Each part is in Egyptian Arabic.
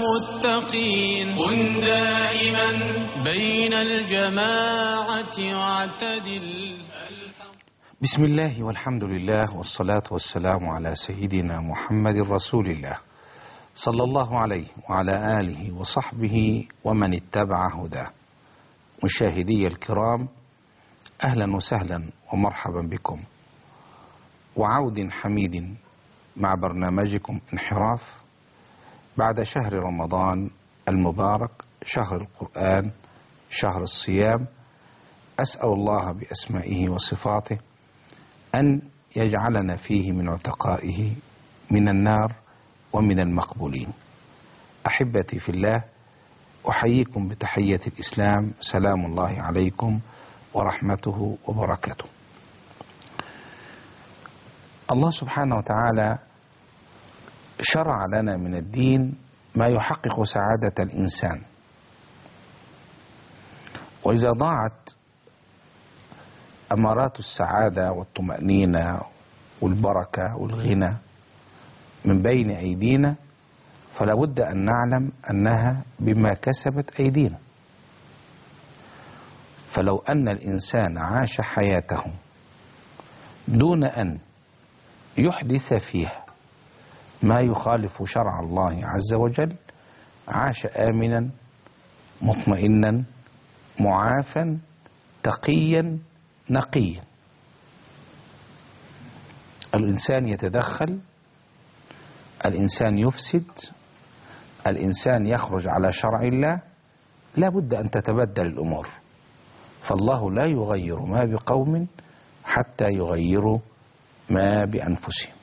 المتقين كن دائما بين الجماعة واعتدل بسم الله والحمد لله والصلاة والسلام على سيدنا محمد رسول الله صلى الله عليه وعلى آله وصحبه ومن اتبع هداه مشاهدي الكرام أهلا وسهلا ومرحبا بكم وعود حميد مع برنامجكم انحراف بعد شهر رمضان المبارك شهر القرآن شهر الصيام أسأل الله بأسمائه وصفاته أن يجعلنا فيه من عتقائه من النار ومن المقبولين أحبتي في الله أحييكم بتحية الإسلام سلام الله عليكم ورحمته وبركاته الله سبحانه وتعالى شرع لنا من الدين ما يحقق سعادة الإنسان وإذا ضاعت أمارات السعادة والطمأنينة والبركة والغنى من بين أيدينا فلا بد أن نعلم أنها بما كسبت أيدينا فلو أن الإنسان عاش حياته دون أن يحدث فيها ما يخالف شرع الله عز وجل عاش آمنا مطمئنا معافا تقيا نقيا الإنسان يتدخل الإنسان يفسد الإنسان يخرج على شرع الله لا بد أن تتبدل الأمور فالله لا يغير ما بقوم حتى يغيروا ما بأنفسهم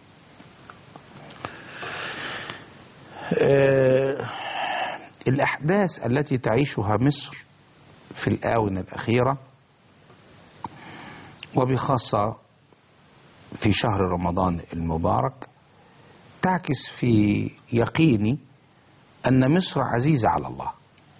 أه الأحداث التي تعيشها مصر في الآونة الأخيرة وبخاصة في شهر رمضان المبارك تعكس في يقيني أن مصر عزيزة على الله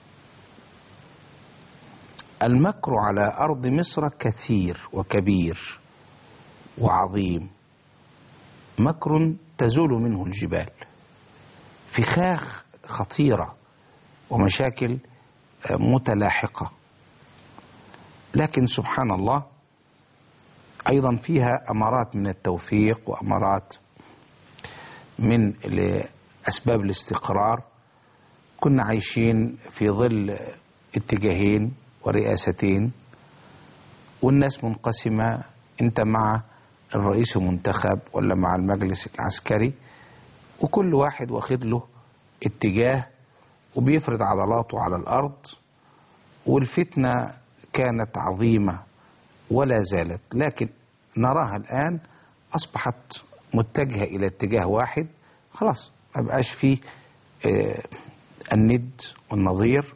المكر على أرض مصر كثير وكبير وعظيم مكر تزول منه الجبال فخاخ خطيرة ومشاكل متلاحقة لكن سبحان الله أيضا فيها أمارات من التوفيق وأمارات من أسباب الاستقرار كنا عايشين في ظل اتجاهين ورئاستين والناس منقسمة انت مع الرئيس المنتخب ولا مع المجلس العسكري وكل واحد واخد له اتجاه وبيفرض عضلاته على الأرض والفتنة كانت عظيمة ولا زالت لكن نراها الآن أصبحت متجهة إلى اتجاه واحد خلاص ما بقاش فيه آه الند والنظير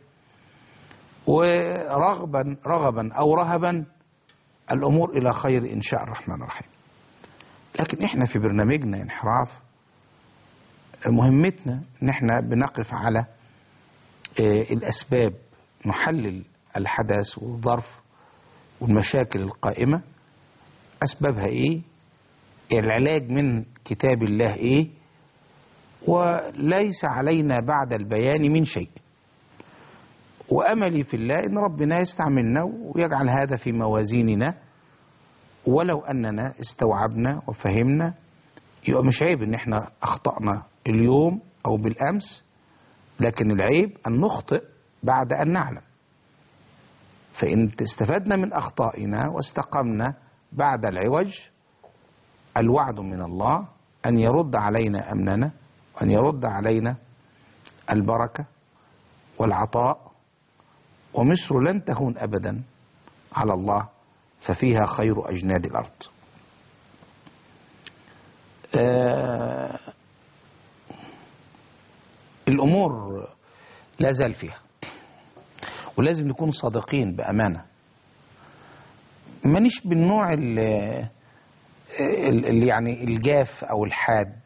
ورغبا رغبا أو رهبا الأمور إلى خير إن شاء الرحمن الرحيم لكن إحنا في برنامجنا انحراف مهمتنا إن إحنا بنقف على آه الأسباب نحلل الحدث والظرف والمشاكل القائمة أسبابها إيه العلاج من كتاب الله إيه وليس علينا بعد البيان من شيء وأملي في الله إن ربنا يستعملنا ويجعل هذا في موازيننا ولو أننا استوعبنا وفهمنا يبقى مش عيب إن احنا أخطأنا اليوم أو بالأمس لكن العيب أن نخطئ بعد أن نعلم فإن استفدنا من أخطائنا واستقمنا بعد العوج الوعد من الله أن يرد علينا أمننا وأن يرد علينا البركة والعطاء ومصر لن تهون أبدا على الله ففيها خير أجناد الأرض آه الأمور لا زال فيها ولازم نكون صادقين بأمانة مانيش بالنوع اللي, اللي يعني الجاف أو الحاد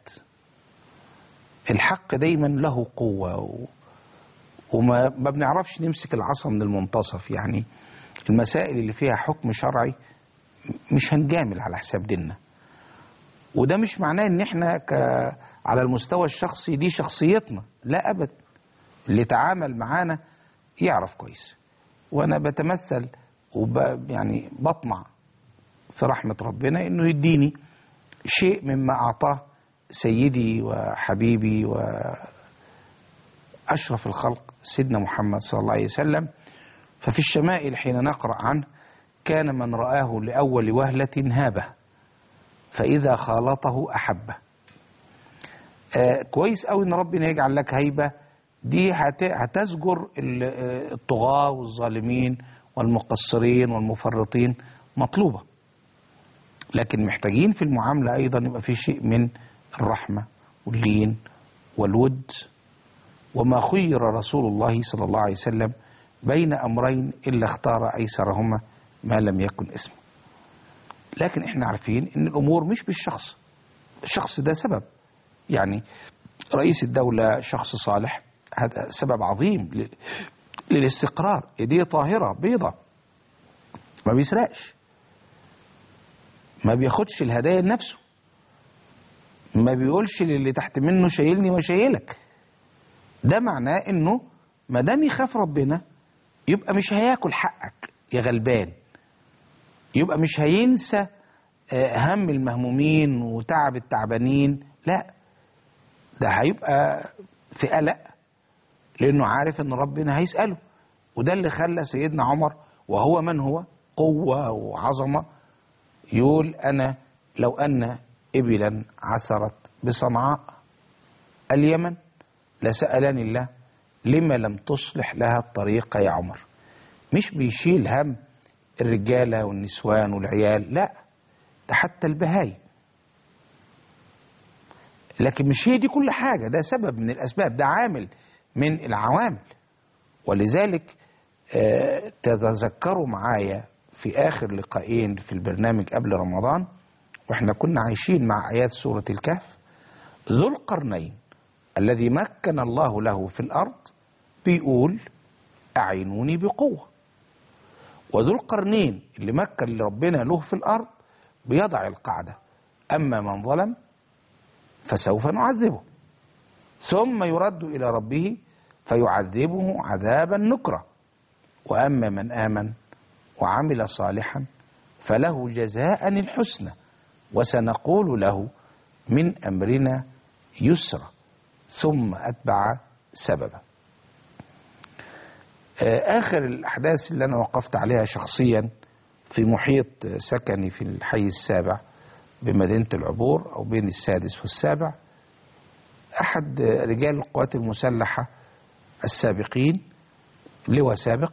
الحق دايما له قوة و... وما ما بنعرفش نمسك العصا من المنتصف يعني المسائل اللي فيها حكم شرعي مش هنجامل على حساب ديننا وده مش معناه ان احنا ك... على المستوى الشخصي دي شخصيتنا لا ابدا اللي تعامل معانا يعرف كويس وانا بتمثل وب يعني بطمع في رحمة ربنا انه يديني شيء مما اعطاه سيدي وحبيبي واشرف الخلق سيدنا محمد صلى الله عليه وسلم ففي الشمائل حين نقرأ عنه كان من رآه لأول وهلة هابه فإذا خالطه أحبه آه كويس قوي ان ربنا يجعل لك هيبة دي هت- هتزجر ال- آه، الطغاة والظالمين والمقصرين والمفرطين مطلوبة لكن محتاجين في المعاملة أيضا يبقى في شيء من الرحمة واللين والود وما خير رسول الله صلى الله عليه وسلم بين أمرين إلا اختار أيسرهما ما لم يكن اسمه لكن احنا عارفين ان الامور مش بالشخص الشخص ده سبب يعني رئيس الدولة شخص صالح هذا سبب عظيم ل- للاستقرار ايديه طاهرة بيضة ما بيسرقش ما بياخدش الهدايا لنفسه ما بيقولش للي تحت منه شايلني وشايلك ده معناه انه ما دام يخاف ربنا يبقى مش هياكل حقك يا غلبان يبقى مش هينسى آه، هم المهمومين وتعب التعبانين لا ده هيبقى في قلق لانه عارف ان ربنا هيساله وده اللي خلى سيدنا عمر وهو من هو قوه وعظمه يقول انا لو ان ابلا عثرت بصنعاء اليمن لسالني الله لما لم تصلح لها الطريق يا عمر مش بيشيل هم الرجاله والنسوان والعيال لا ده حتى البهايم لكن مش هي دي كل حاجة ده سبب من الأسباب ده عامل من العوامل ولذلك آه، تتذكروا معايا في آخر لقاءين في البرنامج قبل رمضان واحنا كنا عايشين مع آيات سورة الكهف ذو القرنين الذي مكن الله له في الأرض بيقول أعينوني بقوة وذو القرنين اللي مكن ربنا له في الأرض بيضع القاعدة أما من ظلم فسوف نعذبه ثم يرد إلى ربه فيعذبه عذابا نكرا وأما من آمن وعمل صالحا فله جزاء الحسنى وسنقول له من أمرنا يسرا ثم أتبع سببا آه، آخر الأحداث اللي أنا وقفت عليها شخصيا في محيط سكني في الحي السابع بمدينة العبور أو بين السادس والسابع أحد رجال القوات المسلحة السابقين لواء سابق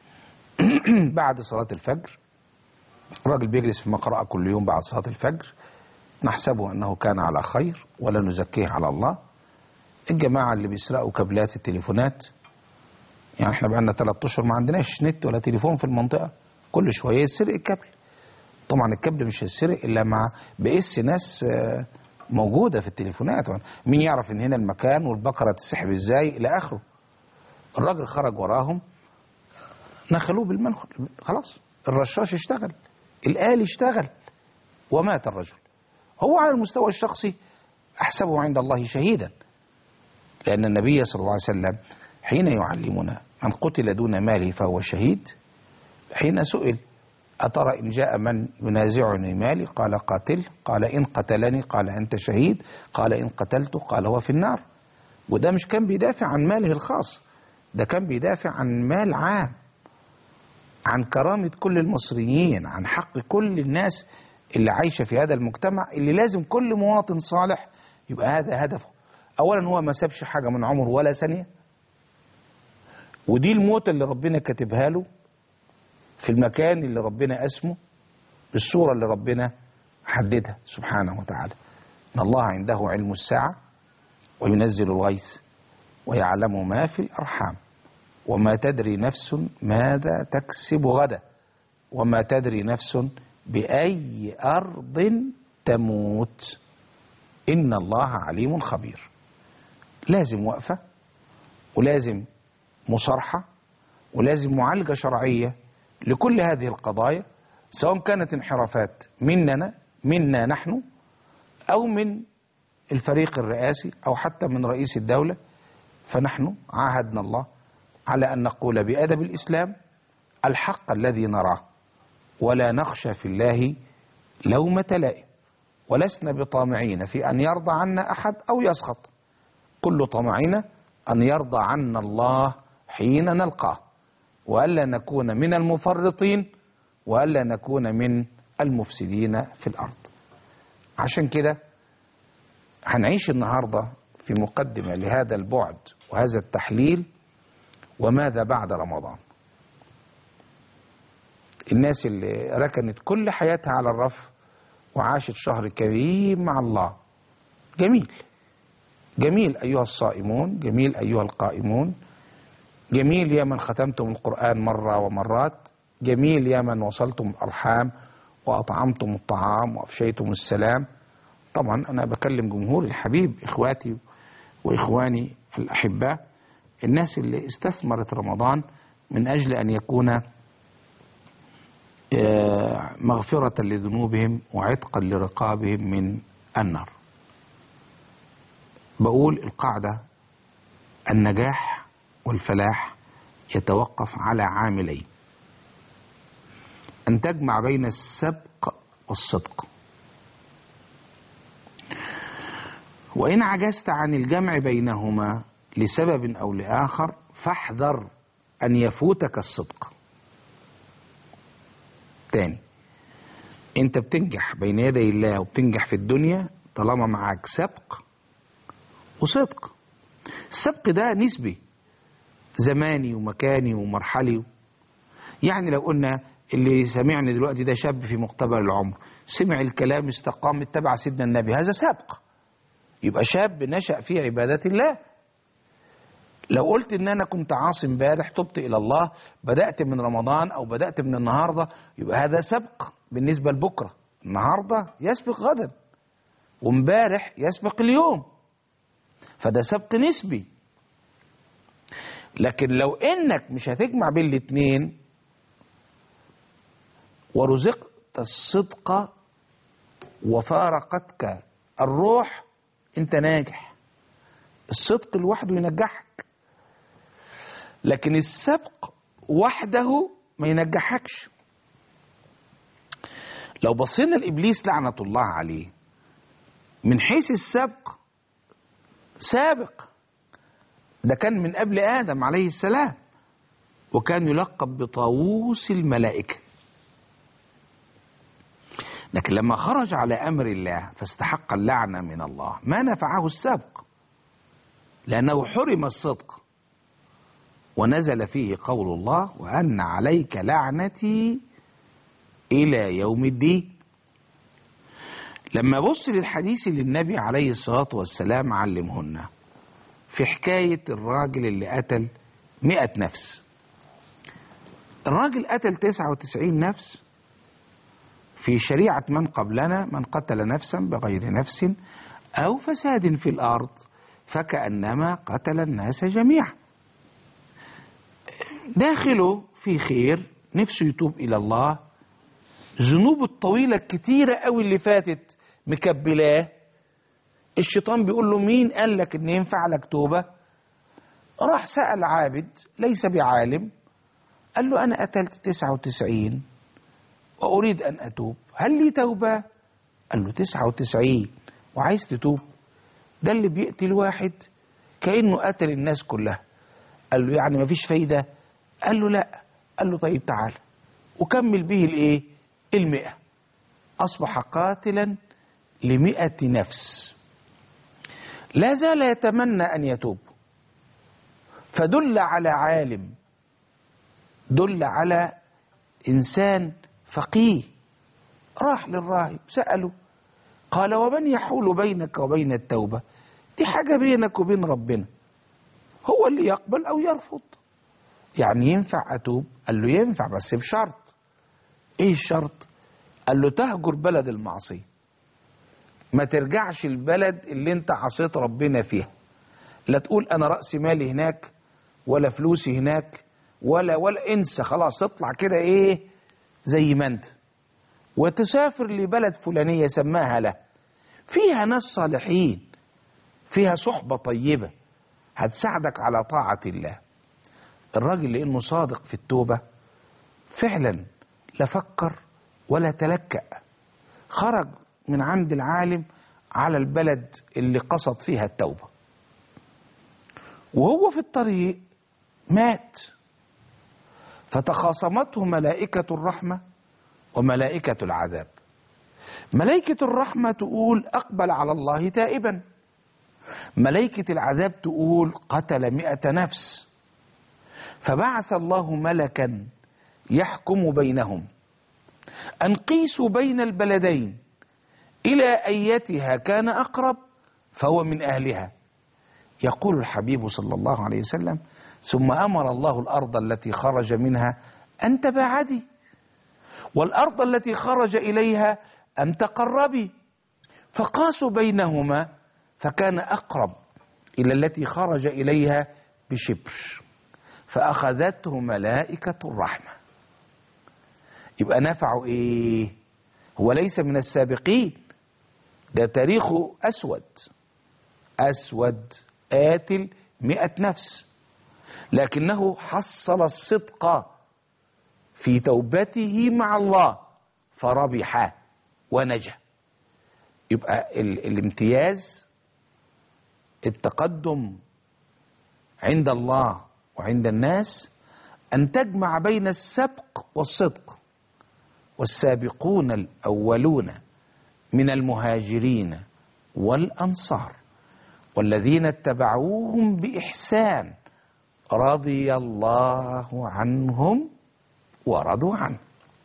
بعد صلاة الفجر الراجل بيجلس في مقرأة كل يوم بعد صلاة الفجر نحسبه أنه كان على خير ولا نزكيه على الله الجماعة اللي بيسرقوا كابلات التليفونات يعني احنا بقالنا ثلاث اشهر ما عندناش نت ولا تليفون في المنطقة كل شوية يسرق الكابل طبعا الكابل مش هيسرق الا مع بقس ناس آه، موجودة في التليفونات مين يعرف ان هنا المكان والبقرة تسحب ازاي الى اخره الراجل خرج وراهم نخلوه بالمنخل خلاص الرشاش اشتغل الآلي اشتغل ومات الرجل هو على المستوى الشخصي أحسبه عند الله شهيدا لأن النبي صلى الله عليه وسلم حين يعلمنا من قتل دون ماله فهو شهيد حين سئل أترى إن جاء من ينازعني مالي قال قاتل قال إن قتلني قال أنت شهيد قال إن قتلته قال هو في النار وده مش كان بيدافع عن ماله الخاص ده كان بيدافع عن مال عام عن كرامة كل المصريين عن حق كل الناس اللي عايشة في هذا المجتمع اللي لازم كل مواطن صالح يبقى هذا هدفه أولا هو ما سابش حاجة من عمره ولا ثانية ودي الموت اللي ربنا كاتبها له في المكان اللي ربنا اسمه بالصورة اللي ربنا حددها سبحانه وتعالى إن الله عنده علم الساعة وينزل الغيث ويعلم ما في الأرحام وما تدري نفس ماذا تكسب غدا وما تدري نفس بأي أرض تموت إن الله عليم خبير لازم وقفة ولازم مصارحة ولازم معالجة شرعية لكل هذه القضايا سواء كانت انحرافات مننا منا نحن أو من الفريق الرئاسي أو حتى من رئيس الدولة فنحن عاهدنا الله على أن نقول بأدب الإسلام الحق الذي نراه ولا نخشى في الله لومة لائم ولسنا بطامعين في أن يرضى عنا أحد أو يسخط كل طمعنا أن يرضى عنا الله حين نلقاه وألا نكون من المفرطين وألا نكون من المفسدين في الأرض عشان كده هنعيش النهاردة في مقدمة لهذا البعد وهذا التحليل وماذا بعد رمضان الناس اللي ركنت كل حياتها على الرف وعاشت شهر كريم مع الله جميل جميل أيها الصائمون جميل أيها القائمون جميل يا من ختمتم القرآن مرة ومرات جميل يا من وصلتم الأرحام وأطعمتم الطعام وأفشيتم السلام طبعا أنا بكلم جمهور الحبيب إخواتي وإخواني الأحباء الناس اللي استثمرت رمضان من أجل أن يكون مغفرة لذنوبهم وعتقا لرقابهم من النار بقول القاعدة النجاح والفلاح يتوقف على عاملين أن تجمع بين السبق والصدق وإن عجزت عن الجمع بينهما لسبب أو لآخر فاحذر أن يفوتك الصدق تاني انت بتنجح بين يدي الله وبتنجح في الدنيا طالما معاك سبق وصدق السبق ده نسبي زماني ومكاني ومرحلي يعني لو قلنا اللي سمعني دلوقتي ده شاب في مقتبل العمر سمع الكلام استقام اتبع سيدنا النبي هذا سبق يبقى شاب نشأ في عبادة الله لو قلت ان انا كنت عاصي امبارح تبت الى الله بدأت من رمضان او بدأت من النهاردة يبقى هذا سبق بالنسبة لبكرة النهاردة يسبق غدا وامبارح يسبق اليوم فده سبق نسبي لكن لو انك مش هتجمع بين الاتنين ورزقت الصدق وفارقتك الروح انت ناجح الصدق لوحده ينجحك لكن السبق وحده ما ينجحكش لو بصينا لابليس لعنه الله عليه من حيث السبق سابق ده كان من قبل ادم عليه السلام وكان يلقب بطاووس الملائكه لكن لما خرج على امر الله فاستحق اللعنه من الله ما نفعه السبق لانه حرم الصدق ونزل فيه قول الله وان عليك لعنتي الى يوم الدين لما بص للحديث اللي النبي عليه الصلاه والسلام علمهن في حكايه الراجل اللي قتل مئة نفس الراجل قتل تسعة وتسعين نفس في شريعة من قبلنا من قتل نفسا بغير نفس أو فساد في الأرض فكأنما قتل الناس جميعا داخله في خير نفسه يتوب إلى الله ذنوبه الطويلة الكتيرة قوي اللي فاتت مكبلاه الشيطان بيقول له مين قال لك ان ينفع لك توبة راح سأل عابد ليس بعالم قال له أنا قتلت تسعة وتسعين وأريد أن أتوب هل لي توبة قال له تسعة وتسعين وعايز تتوب ده اللي بيقتل واحد كأنه قتل الناس كلها قال له يعني مفيش فايدة قال له لا قال له طيب تعال وكمل به الايه المئة أصبح قاتلا لمئة نفس لا زال يتمنى أن يتوب فدل على عالم دل على إنسان فقيه راح للراهب سأله قال ومن يحول بينك وبين التوبة دي حاجة بينك وبين ربنا هو اللي يقبل أو يرفض يعني ينفع أتوب قال له ينفع بس بشرط إيه الشرط قال له تهجر بلد المعصية ما ترجعش البلد اللي انت عصيت ربنا فيها لا تقول انا رأس مالي هناك ولا فلوسي هناك ولا ولا انسى خلاص اطلع كده ايه زي ما انت وتسافر لبلد فلانية سماها له فيها ناس صالحين فيها صحبة طيبة هتساعدك على طاعة الله الراجل لأنه صادق في التوبة فعلا لا فكر ولا تلكأ خرج من عند العالم على البلد اللي قصد فيها التوبة وهو في الطريق مات فتخاصمته ملائكة الرحمة وملائكة العذاب ملائكة الرحمة تقول أقبل على الله تائبا ملائكة العذاب تقول قتل مئة نفس فبعث الله ملكا يحكم بينهم أن قيسوا بين البلدين إلى أيتها كان أقرب فهو من أهلها يقول الحبيب صلى الله عليه وسلم ثم أمر الله الأرض التي خرج منها أن تباعدي والأرض التي خرج إليها أن تقربي فقاسوا بينهما فكان أقرب إلى التي خرج إليها بشبر فأخذته ملائكة الرحمة يبقى نفعه إيه هو ليس من السابقين ده تاريخه أسود أسود قاتل مئة نفس لكنه حصل الصدق في توبته مع الله فربح ونجا يبقى ال الامتياز التقدم عند الله وعند الناس أن تجمع بين السبق والصدق والسابقون الأولون من المهاجرين والأنصار والذين اتبعوهم بإحسان رضي الله عنهم ورضوا عنه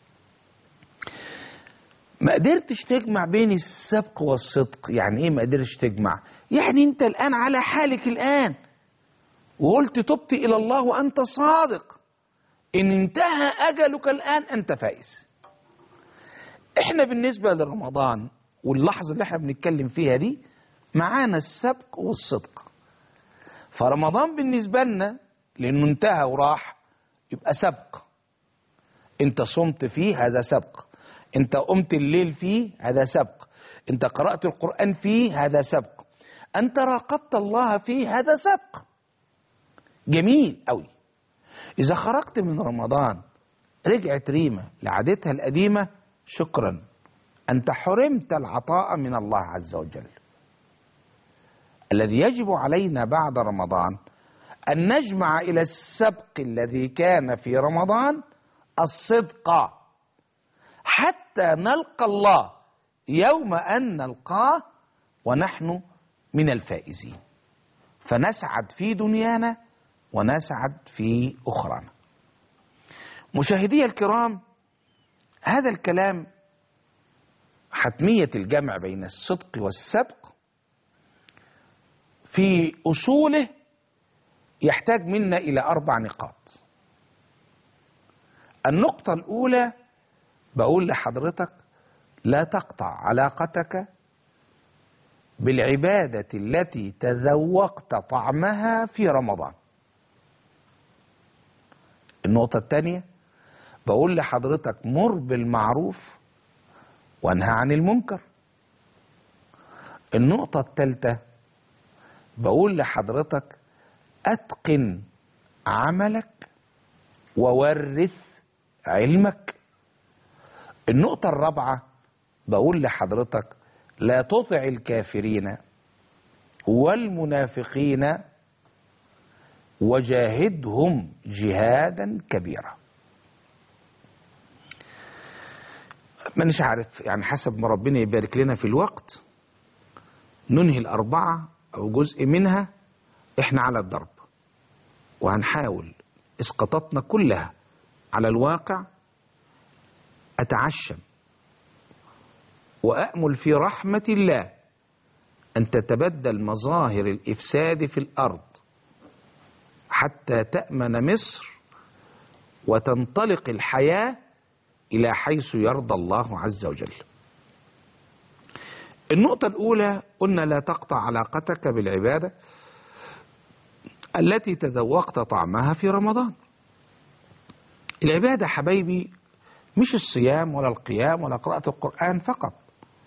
ما قدرتش تجمع بين السبق والصدق يعني ايه ما قدرتش تجمع يعني انت الان على حالك الان وقلت تبت الى الله وانت صادق ان انتهى اجلك الان انت فائز احنا بالنسبة لرمضان واللحظة اللي احنا بنتكلم فيها دي معانا السبق والصدق فرمضان بالنسبة لنا لانه انتهى وراح يبقى سبق انت صمت فيه هذا سبق انت قمت الليل فيه هذا سبق انت قرأت القرآن فيه هذا سبق انت راقبت الله فيه هذا سبق جميل قوي اذا خرجت من رمضان رجعت ريمة لعادتها القديمة شكرا انت حرمت العطاء من الله عز وجل الذي يجب علينا بعد رمضان ان نجمع الى السبق الذي كان في رمضان الصدق حتى نلقى الله يوم ان نلقاه ونحن من الفائزين فنسعد في دنيانا ونسعد في اخرانا مشاهدي الكرام هذا الكلام حتميه الجمع بين الصدق والسبق في اصوله يحتاج منا الى اربع نقاط النقطه الاولى بقول لحضرتك لا تقطع علاقتك بالعباده التي تذوقت طعمها في رمضان النقطه الثانيه بقول لحضرتك مر بالمعروف وانهى عن المنكر النقطه الثالثه بقول لحضرتك اتقن عملك وورث علمك النقطة الرابعة بقول لحضرتك لا تطع الكافرين والمنافقين وجاهدهم جهادا كبيرا مانيش عارف يعني حسب ما ربنا يبارك لنا في الوقت ننهي الأربعة أو جزء منها إحنا على الضرب وهنحاول إسقاطاتنا كلها على الواقع أتعشم وأأمل في رحمة الله أن تتبدل مظاهر الإفساد في الأرض حتى تأمن مصر وتنطلق الحياة إلى حيث يرضى الله عز وجل النقطة الأولى قلنا لا تقطع علاقتك بالعبادة التي تذوقت طعمها في رمضان العبادة حبايبي مش الصيام ولا القيام ولا قراءة القرآن فقط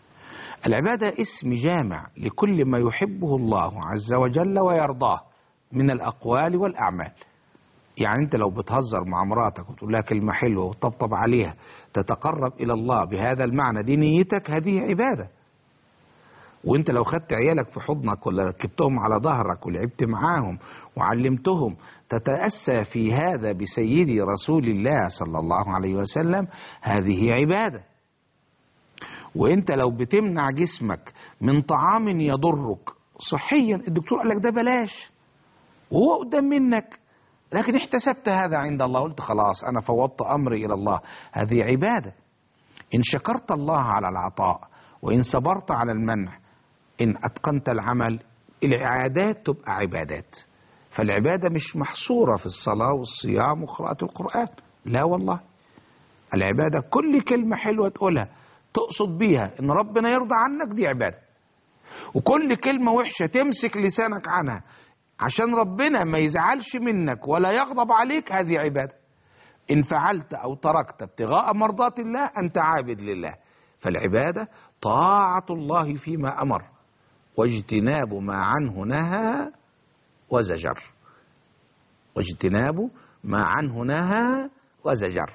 العبادة اسم جامع لكل ما يحبه الله عز وجل ويرضاه من الأقوال والأعمال يعني أنت لو بتهزر مع مراتك وتقول لها كلمة حلوة وتطبطب عليها تتقرب إلى الله بهذا المعنى دي نيتك هذه عبادة وانت لو خدت عيالك في حضنك ولا ركبتهم على ظهرك ولعبت معاهم وعلمتهم تتأسى في هذا بسيدي رسول الله صلى الله عليه وسلم هذه عبادة وانت لو بتمنع جسمك من طعام يضرك صحيا الدكتور قال لك ده بلاش وهو قدام منك لكن احتسبت هذا عند الله قلت خلاص انا فوضت امري الى الله هذه عباده ان شكرت الله على العطاء وان صبرت على المنع ان اتقنت العمل العادات تبقى عبادات فالعباده مش محصوره في الصلاه والصيام وقراءه القران لا والله العباده كل كلمه حلوه تقولها تقصد بيها ان ربنا يرضى عنك دي عباده وكل كلمه وحشه تمسك لسانك عنها عشان ربنا ما يزعلش منك ولا يغضب عليك هذه عباده ان فعلت او تركت ابتغاء مرضات الله انت عابد لله فالعباده طاعه الله فيما امر واجتناب ما عنه نهى وزجر واجتناب ما عنه نهى وزجر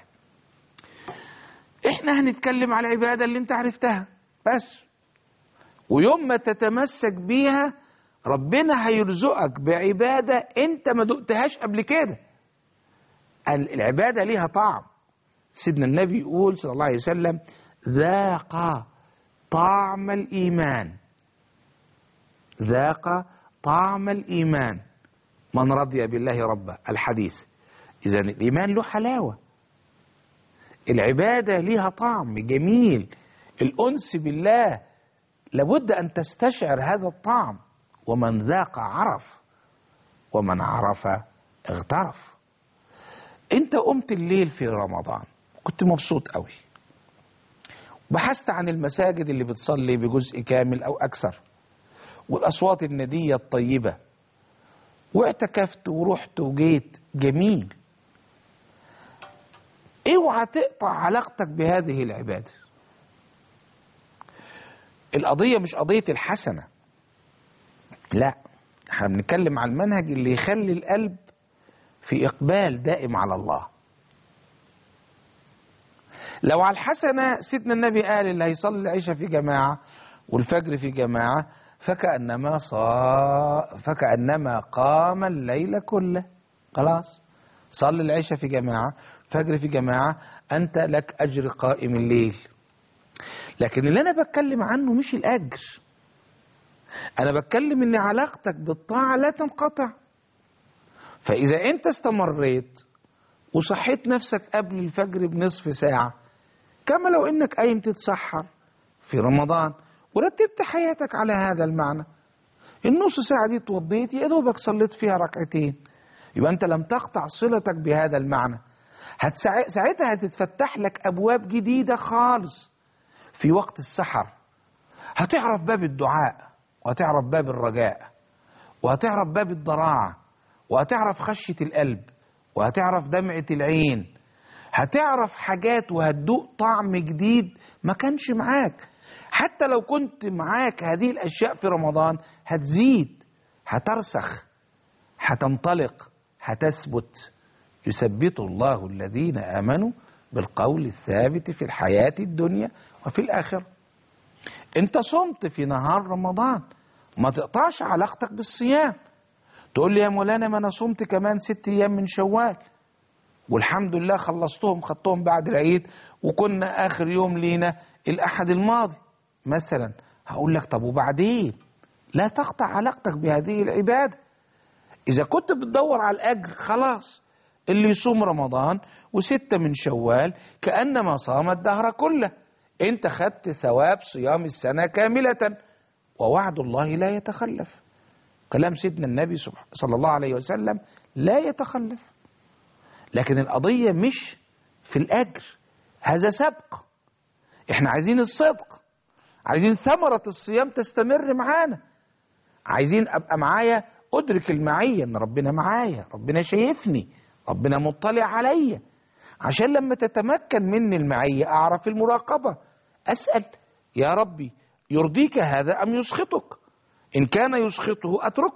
احنا هنتكلم على العبادة اللي انت عرفتها بس ويوم ما تتمسك بيها ربنا هيرزقك بعبادة انت ما دقتهاش قبل كده العبادة ليها طعم سيدنا النبي يقول صلى الله عليه وسلم ذاق طعم الإيمان ذاق طعم الإيمان من رضي بالله ربا الحديث إذا الإيمان له حلاوة العبادة ليها طعم جميل الأنس بالله لابد أن تستشعر هذا الطعم ومن ذاق عرف ومن عرف اغترف انت قمت الليل في رمضان كنت مبسوط قوي بحثت عن المساجد اللي بتصلي بجزء كامل او اكثر والاصوات النديه الطيبه واعتكفت ورحت وجيت جميل اوعى تقطع علاقتك بهذه العباده القضيه مش قضيه الحسنه لا احنا بنتكلم عن المنهج اللي يخلي القلب في اقبال دائم على الله لو على الحسنه سيدنا النبي قال اللي هيصلي العشاء في جماعه والفجر في جماعه فكانما صا فكانما قام الليل كله خلاص صلي العشاء في جماعه فجر في جماعه انت لك اجر قائم الليل لكن اللي انا بتكلم عنه مش الاجر انا بتكلم ان علاقتك بالطاعه لا تنقطع فاذا انت استمريت وصحيت نفسك قبل الفجر بنصف ساعه كما لو انك قايم تتسحر في رمضان ورتبت حياتك على هذا المعنى النص ساعه دي اتوضيت يا دوبك صليت فيها ركعتين يبقى انت لم تقطع صلتك بهذا المعنى هتسع... ساعتها هتتفتح لك ابواب جديده خالص في وقت السحر هتعرف باب الدعاء وهتعرف باب الرجاء وهتعرف باب الضراعة وهتعرف خشية القلب وهتعرف دمعة العين هتعرف حاجات وهتدوق طعم جديد ما كانش معاك حتى لو كنت معاك هذه الأشياء في رمضان هتزيد هترسخ هتنطلق هتثبت يثبت الله الذين آمنوا بالقول الثابت في الحياة الدنيا وفي الآخرة انت صمت في نهار رمضان ما تقطعش علاقتك بالصيام تقول لي يا مولانا ما انا صمت كمان ست ايام من شوال والحمد لله خلصتهم خدتهم بعد العيد وكنا اخر يوم لينا الاحد الماضي مثلا هقول لك طب وبعدين لا تقطع علاقتك بهذه العباده اذا كنت بتدور على الاجر خلاص اللي يصوم رمضان وستة من شوال كأنما صام الدهر كله انت خدت ثواب صيام السنة كاملة ووعد الله لا يتخلف كلام سيدنا النبي صلى الله عليه وسلم لا يتخلف لكن القضية مش في الأجر هذا سبق احنا عايزين الصدق عايزين ثمرة الصيام تستمر معانا عايزين أبقى معايا أدرك المعية إن ربنا معايا ربنا شايفني ربنا مطلع عليا عشان لما تتمكن مني المعية أعرف المراقبة أسأل يا ربي يرضيك هذا أم يسخطك إن كان يسخطه أتركه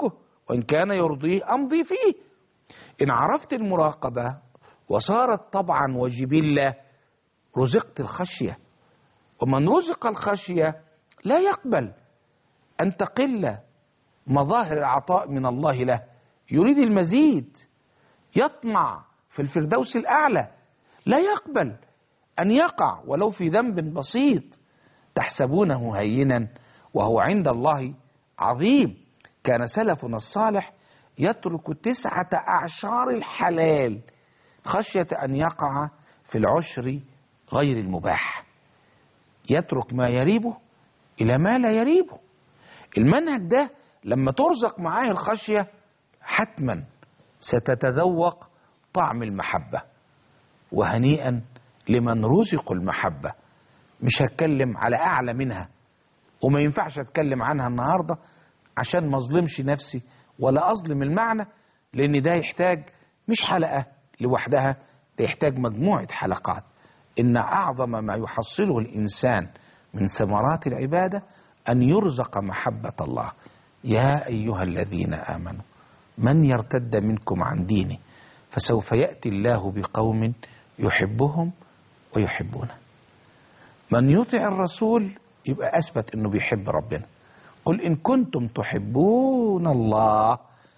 وإن كان يرضيه أمضي فيه إن عرفت المراقبة وصارت طبعا وجبلة رزقت الخشية ومن رزق الخشية لا يقبل أن تقل مظاهر العطاء من الله له يريد المزيد يطمع في الفردوس الأعلى لا يقبل أن يقع ولو في ذنب بسيط تحسبونه هينا وهو عند الله عظيم كان سلفنا الصالح يترك تسعة أعشار الحلال خشية أن يقع في العشر غير المباح يترك ما يريبه إلى ما لا يريبه المنهج ده لما ترزق معاه الخشية حتما ستتذوق طعم المحبة وهنيئا لمن رزقوا المحبة مش هتكلم على أعلى منها وما ينفعش أتكلم عنها النهاردة عشان ما اظلمش نفسي ولا أظلم المعنى لأن ده يحتاج مش حلقة لوحدها ده يحتاج مجموعة حلقات إن أعظم ما يحصله الإنسان من ثمرات العبادة أن يرزق محبة الله يا أيها الذين آمنوا من يرتد منكم عن دينه فسوف يأتي الله بقوم يحبهم ويحبونه من يطع الرسول يبقى أثبت أنه بيحب ربنا قل إن كنتم تحبون الله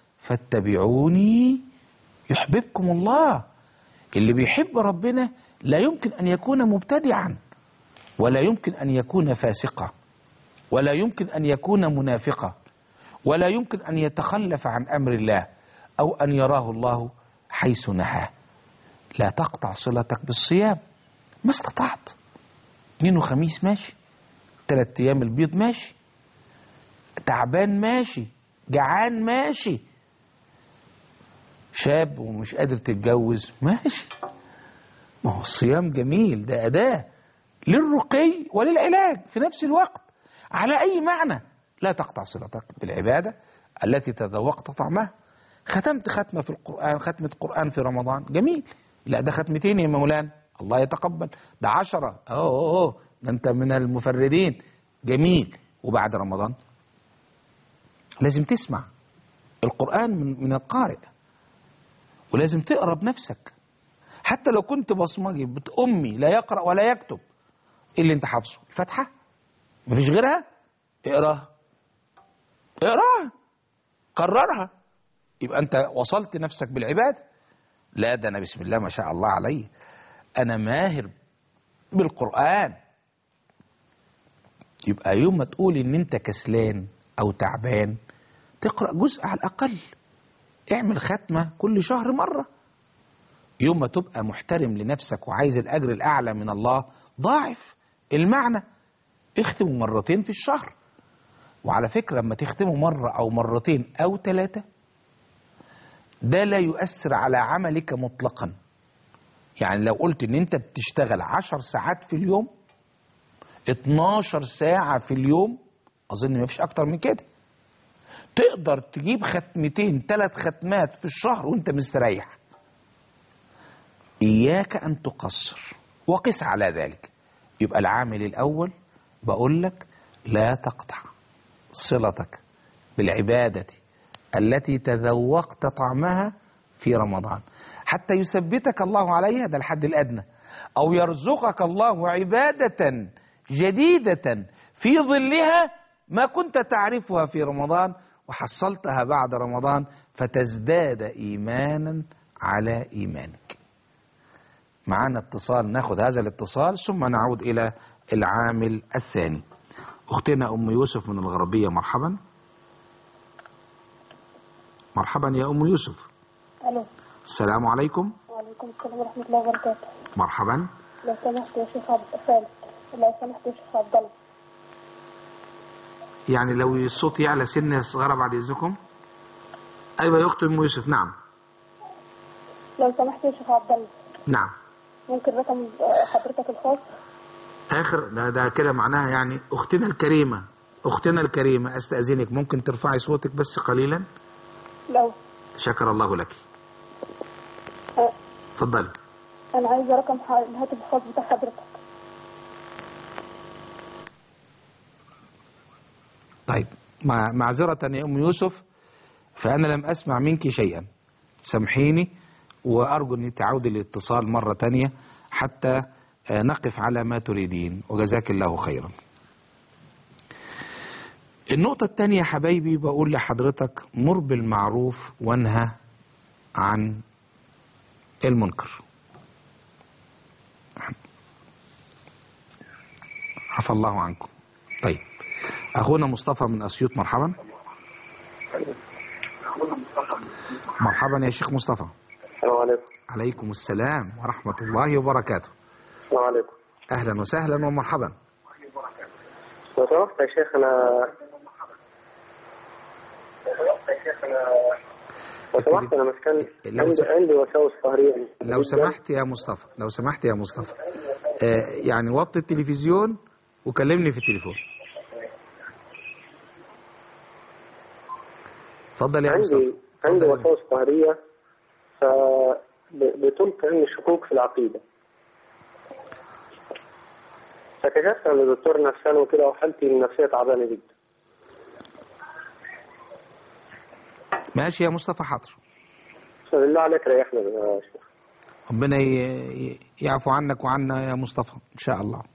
فاتبعوني يحببكم الله اللي بيحب ربنا لا يمكن أن يكون مبتدعا ولا يمكن أن يكون فاسقا ولا يمكن أن يكون منافقا ولا يمكن أن يتخلف عن أمر الله أو أن يراه الله حيث نهاه لا تقطع صلتك بالصيام ما استطعت اثنين وخميس ماشي ثلاث أيام البيض ماشي تعبان ماشي جعان ماشي شاب ومش قادر تتجوز ماشي ما هو الصيام جميل ده أداة للرقي وللعلاج في نفس الوقت على أي معنى لا تقطع صلتك بالعبادة التي تذوقت طعمها ختمت ختمة في القرآن ختمة قرآن في رمضان جميل لا ده ختمتين يا مولانا الله يتقبل ده عشرة أوه, أوه, أوه ده أنت من المفردين جميل وبعد رمضان لازم تسمع القرآن من, من القارئ ولازم تقرا بنفسك حتى لو كنت بصمجي بتأمي لا يقرأ ولا يكتب ايه اللي انت حافظه الفاتحة مفيش غيرها اقراها اقراها كررها يبقى انت وصلت نفسك بالعبادة لا ده انا بسم الله ما شاء الله علي انا ماهر بالقرآن يبقى يوم ما تقول ان انت كسلان او تعبان تقرأ جزء على الاقل اعمل ختمة كل شهر مرة يوم ما تبقى محترم لنفسك وعايز الأجر الأعلى من الله ضاعف المعنى اختمه مرتين في الشهر وعلى فكرة لما تختمه مرة أو مرتين أو ثلاثة ده لا يؤثر على عملك مطلقا يعني لو قلت ان انت بتشتغل عشر ساعات في اليوم 12 ساعة في اليوم أظن ما فيش أكتر من كده تقدر تجيب ختمتين ثلاث ختمات في الشهر وانت مستريح إياك أن تقصر وقس على ذلك يبقى العامل الأول بقول لك لا تقطع صلتك بالعبادة التي تذوقت طعمها في رمضان حتى يثبتك الله عليها ده الحد الأدنى أو يرزقك الله عبادة جديدة في ظلها ما كنت تعرفها في رمضان وحصلتها بعد رمضان فتزداد إيمانا على إيمانك معانا اتصال ناخذ هذا الاتصال ثم نعود إلى العامل الثاني أختنا أم يوسف من الغربية مرحبا مرحبا يا أم يوسف الو السلام عليكم وعليكم السلام ورحمه الله وبركاته مرحبا لو سمحت يا شيخ عبد خالد لو سمحت يا شيخ عبد الله يعني لو الصوت يعلى سنة صغيرة بعد إذنكم أيوة يا أخت أم يوسف نعم لو سمحت يا شيخ عبد الله نعم ممكن رقم آه، حضرتك الخاص آخر ده, ده كده معناها يعني أختنا الكريمة أختنا الكريمة أستأذنك ممكن ترفعي صوتك بس قليلا لو شكر الله لك آه، اتفضلي انا عايزه رقم ح- الهاتف الخاص بتاع حضرتك طيب مع معذرة يا أم يوسف فأنا لم أسمع منك شيئا سامحيني وأرجو أن تعود الاتصال مرة تانية حتى آه، نقف على ما تريدين وجزاك الله خيرا النقطة التانية يا حبايبي بقول لحضرتك مر بالمعروف وانهى عن المنكر عفى الله عنكم طيب أخونا مصطفى من أسيوط مرحبا مرحبا يا شيخ مصطفى السلام عليكم عليكم السلام ورحمة الله وبركاته السلام عليكم أهلا وسهلا ومرحبا لو سمحت يا شيخ انا لو سمحت انا مسكن لو عندي س- عندي وساوس قهريه لو سمحت يا مصطفى لو سمحت يا مصطفى آه يعني وطي التلفزيون وكلمني في التليفون اتفضل يا مصطفى عندي عندي اتفضل يا وساوس قهريه ف ب- بتلقي عندي شكوك في العقيده فكشفت عند دكتور نفساني وكده وحالتي النفسيه تعبانه جدا ماشي يا مصطفى حاضر فبالله عليك ريحنا يا شيخ ربنا ي- ي- يعفو عنك وعنا يا مصطفى ان شاء الله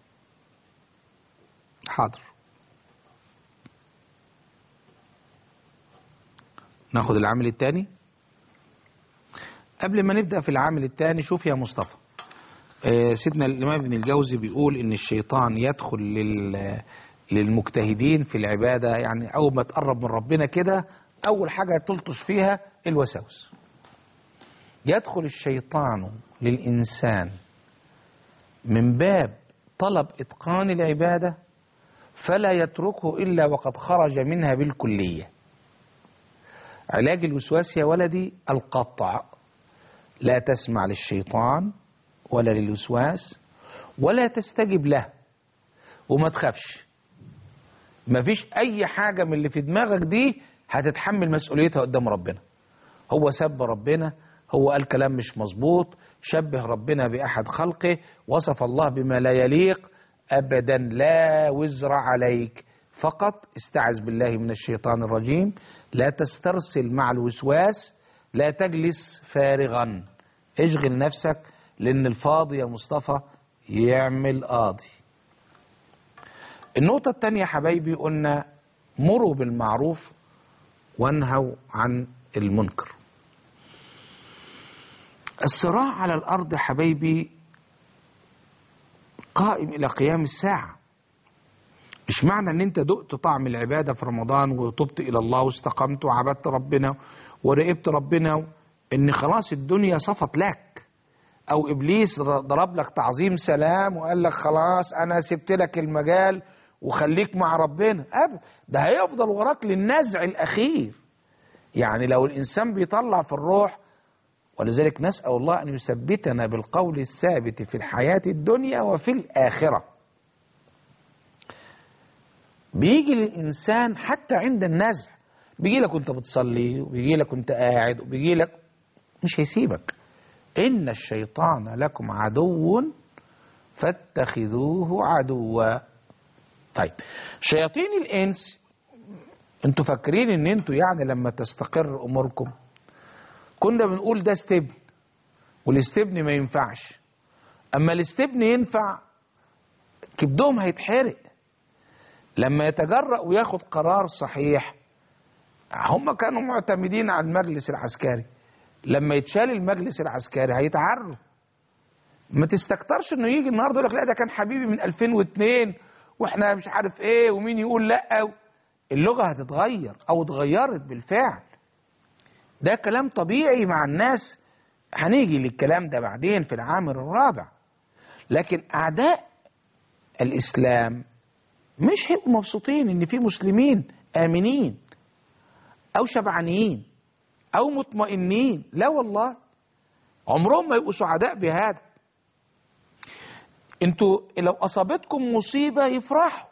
حاضر ناخد العامل الثاني قبل ما نبدأ في العامل الثاني شوف يا مصطفى آه، سيدنا الإمام ابن الجوزي بيقول إن الشيطان يدخل لل للمجتهدين في العبادة يعني أول ما تقرب من ربنا كده أول حاجة تلطش فيها الوساوس يدخل الشيطان للإنسان من باب طلب إتقان العبادة فلا يتركه إلا وقد خرج منها بالكلية علاج الوسواس يا ولدي القطع لا تسمع للشيطان ولا للوسواس ولا تستجب له وما تخافش مفيش أي حاجة من اللي في دماغك دي هتتحمل مسؤوليتها قدام ربنا هو سب ربنا هو قال كلام مش مظبوط شبه ربنا بأحد خلقه وصف الله بما لا يليق أبدا لا وزر عليك فقط استعذ بالله من الشيطان الرجيم لا تسترسل مع الوسواس لا تجلس فارغا اشغل نفسك لأن الفاضي يا مصطفى يعمل قاضي النقطة التانية يا حبايبي قلنا مروا بالمعروف وانهوا عن المنكر الصراع على الأرض يا حبايبي قائم إلى قيام الساعة مش معنى ان انت دقت طعم العبادة في رمضان وتبت الى الله واستقمت وعبدت ربنا وراقبت ربنا ان خلاص الدنيا صفت لك او ابليس ضرب لك تعظيم سلام وقال لك خلاص انا سبت لك المجال وخليك مع ربنا ابدا ده هيفضل وراك للنزع الاخير يعني لو الانسان بيطلع في الروح ولذلك نسأل الله أن يثبتنا بالقول الثابت في الحياة الدنيا وفي الآخرة بيجي للإنسان حتى عند النزع بيجي لك وانت بتصلي وبيجي لك وانت قاعد وبيجي لك مش هيسيبك إن الشيطان لكم عدو فاتخذوه عدوا طيب شياطين الإنس انتوا فاكرين ان انتوا يعني لما تستقر اموركم كنا بنقول ده استبن والاستبن ما ينفعش اما الاستبن ينفع كبدهم هيتحرق لما يتجرأ وياخد قرار صحيح هم كانوا معتمدين على المجلس العسكري لما يتشال المجلس العسكري هيتعروا ما تستكترش انه يجي النهارده يقول لك لا ده كان حبيبي من 2002 واحنا مش عارف ايه ومين يقول لا اللغه هتتغير او اتغيرت بالفعل ده كلام طبيعي مع الناس هنيجي للكلام ده بعدين في العامر الرابع لكن اعداء الاسلام مش هيبقوا مبسوطين ان في مسلمين امنين او شبعانين او مطمئنين لا والله عمرهم ما يبقوا سعداء بهذا انتوا لو اصابتكم مصيبه يفرحوا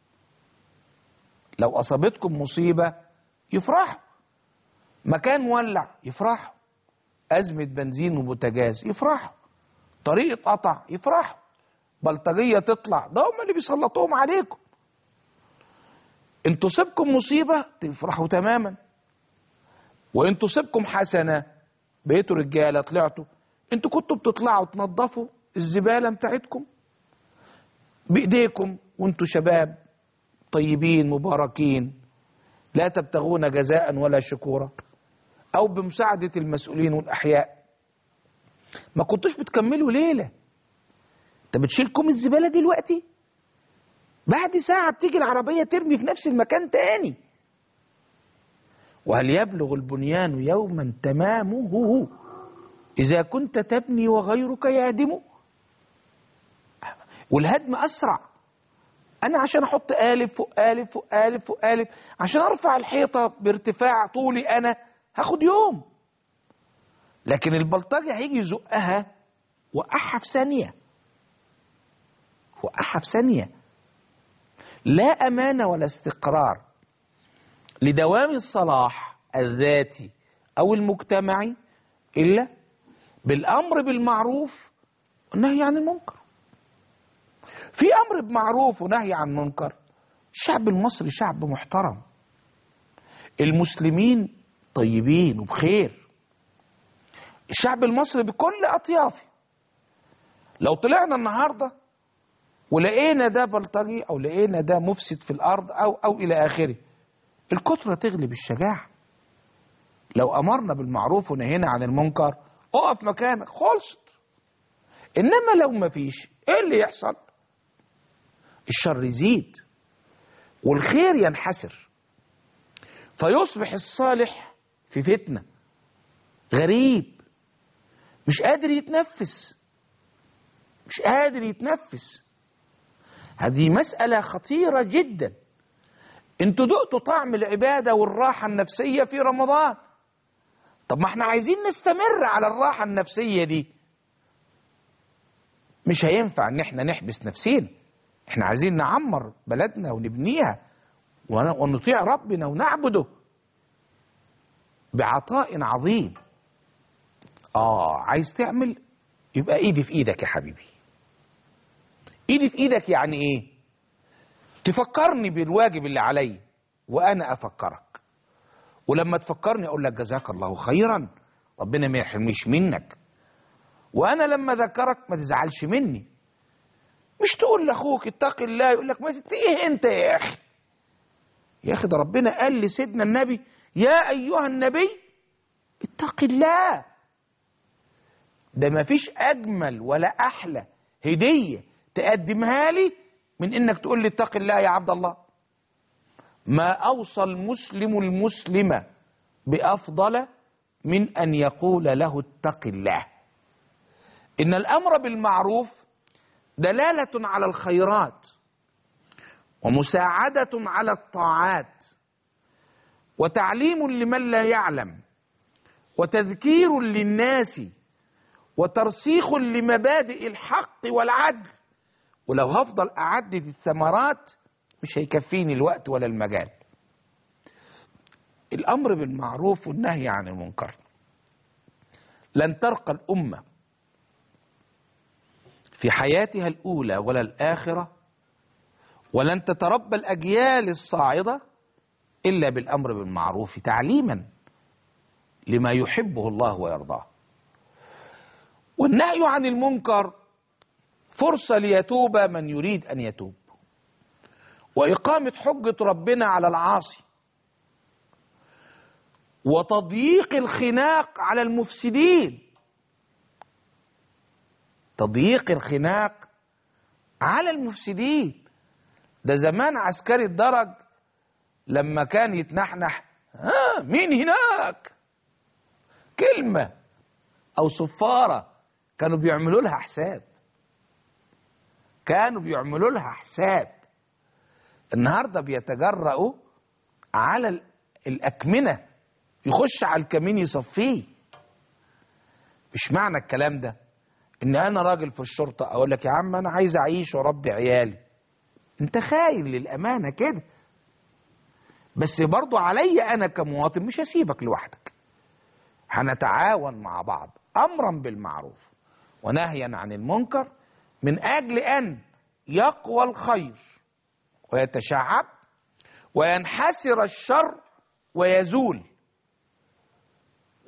لو اصابتكم مصيبه يفرحوا مكان مولع يفرحوا أزمة بنزين وبوتاجاز يفرحوا طريق اتقطع يفرحوا بلطجية تطلع ده هم اللي بيسلطوهم عليكم ان تصيبكم مصيبة تفرحوا تماما وان تصبكم حسنه بقيتوا رجاله طلعتوا انتوا كنتوا بتطلعوا تنظفوا الزباله بتاعتكم بايديكم وانتوا شباب طيبين مباركين لا تبتغون جزاء ولا شكورا او بمساعده المسؤولين والاحياء ما كنتوش بتكملوا ليله انت بتشيلكم الزباله دلوقتي بعد ساعه بتيجي العربيه ترمي في نفس المكان تاني وهل يبلغ البنيان يوما تمامه إذا كنت تبني وغيرك يهدم والهدم أسرع أنا عشان أحط آلف فوق آلف فوق آلف فوق آلف عشان أرفع الحيطة بارتفاع طولي أنا هاخد يوم لكن البلطجي هيجي يزقها وقعها في ثانية وقعها في ثانية لا أمانة ولا استقرار لدوام الصلاح الذاتي او المجتمعي الا بالامر بالمعروف والنهي عن المنكر في امر بمعروف ونهي عن منكر الشعب المصري شعب محترم المسلمين طيبين وبخير الشعب المصري بكل اطيافه لو طلعنا النهارده ولقينا ده بلطجي او لقينا ده مفسد في الارض او او الى اخره الكترة تغلب الشجاعة لو أمرنا بالمعروف ونهينا عن المنكر اقف مكانك خلصت إنما لو ما فيش إيه اللي يحصل الشر يزيد والخير ينحسر فيصبح الصالح في فتنة غريب مش قادر يتنفس مش قادر يتنفس هذه مسألة خطيرة جداً انتوا دقتوا طعم العبادة والراحة النفسية في رمضان طب ما احنا عايزين نستمر على الراحة النفسية دي مش هينفع ان احنا نحبس نفسينا احنا عايزين نعمر بلدنا ونبنيها ونطيع ربنا ونعبده بعطاء عظيم اه عايز تعمل يبقى ايدي في ايدك يا حبيبي ايدي في ايدك يعني ايه تفكرني بالواجب اللي علي وانا افكرك ولما تفكرني اقول لك جزاك الله خيرا ربنا ما يحرمنيش منك وانا لما اذكرك ما تزعلش مني مش تقول لاخوك اتق الله يقول لك ما ايه انت يا اخي يا اخي ده ربنا قال لسيدنا النبي يا ايها النبي اتق الله ده ما فيش اجمل ولا احلى هديه تقدمها لي من انك تقول لي اتق الله يا عبد الله ما اوصى المسلم المسلم بافضل من ان يقول له اتق الله ان الامر بالمعروف دلاله على الخيرات ومساعده على الطاعات وتعليم لمن لا يعلم وتذكير للناس وترسيخ لمبادئ الحق والعدل ولو هفضل اعدد الثمرات مش هيكفيني الوقت ولا المجال الامر بالمعروف والنهي عن المنكر لن ترقى الامه في حياتها الاولى ولا الاخره ولن تتربى الاجيال الصاعده الا بالامر بالمعروف تعليما لما يحبه الله ويرضاه والنهي عن المنكر فرصة ليتوب من يريد أن يتوب وإقامة حجة ربنا على العاصي وتضييق الخناق على المفسدين تضييق الخناق على المفسدين ده زمان عسكري الدرج لما كان يتنحنح ها مين هناك كلمة أو صفارة كانوا بيعملوا لها حساب كانوا بيعملوا لها حساب النهارده بيتجرأوا على الأكمنة يخش على الكمين يصفيه مش معنى الكلام ده ان انا راجل في الشرطة اقول لك يا عم انا عايز اعيش واربي عيالي انت خاين للامانة كده بس برضو عليا انا كمواطن مش هسيبك لوحدك هنتعاون مع بعض امرا بالمعروف ونهيا عن المنكر من اجل ان يقوى الخير ويتشعب وينحسر الشر ويزول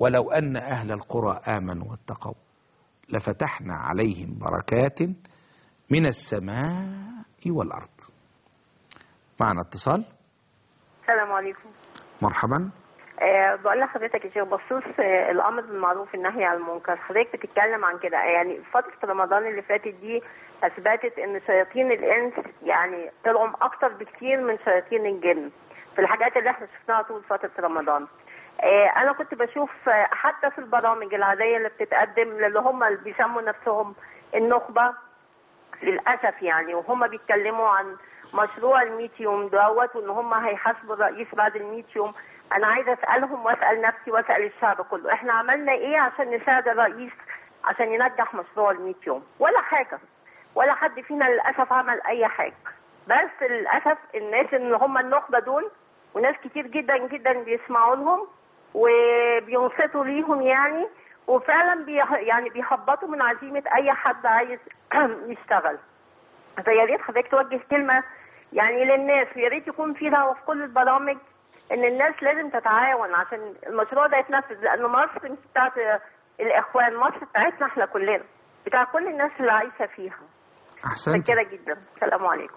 ولو أن أهل القرى آمنوا واتقوا لفتحنا عليهم بركات من السماء والأرض معنا اتصال السلام عليكم مرحبا أه بقول لحضرتك يا شيخ بخصوص آه، الامر بالمعروف والنهي عن المنكر حضرتك بتتكلم عن كده يعني فتره رمضان اللي فاتت دي اثبتت ان شياطين الانس يعني طلعوا اكتر بكتير من شياطين الجن في الحاجات اللي احنا شفناها طول فتره رمضان آه، انا كنت بشوف آه، حتى في البرامج العاديه اللي بتتقدم اللي هم اللي بيسموا نفسهم النخبه للاسف يعني وهم بيتكلموا عن مشروع ال يوم دوت وان هم هيحاسبوا الرئيس بعد ال يوم انا عايزه اسالهم واسال نفسي واسال الشعب كله احنا عملنا ايه عشان نساعد الرئيس عشان ينجح مشروع ال يوم ولا حاجه ولا حد فينا للاسف عمل اي حاجه بس للاسف الناس اللي هم النخبه دول وناس كتير جدا جدا بيسمعوا لهم وبينصتوا ليهم يعني وفعلا بيه يعني بيهبطوا من عزيمه اي حد عايز يشتغل فيا ريت حضرتك توجه كلمه يعني للناس ويا ريت يكون في دعوه في كل البرامج ان الناس لازم تتعاون عشان المشروع ده يتنفذ لان مصر مش بتاعت الاخوان مصر بتاعتنا احنا كلنا بتاع كل الناس اللي عايشه فيها أحسنت كده جدا السلام عليكم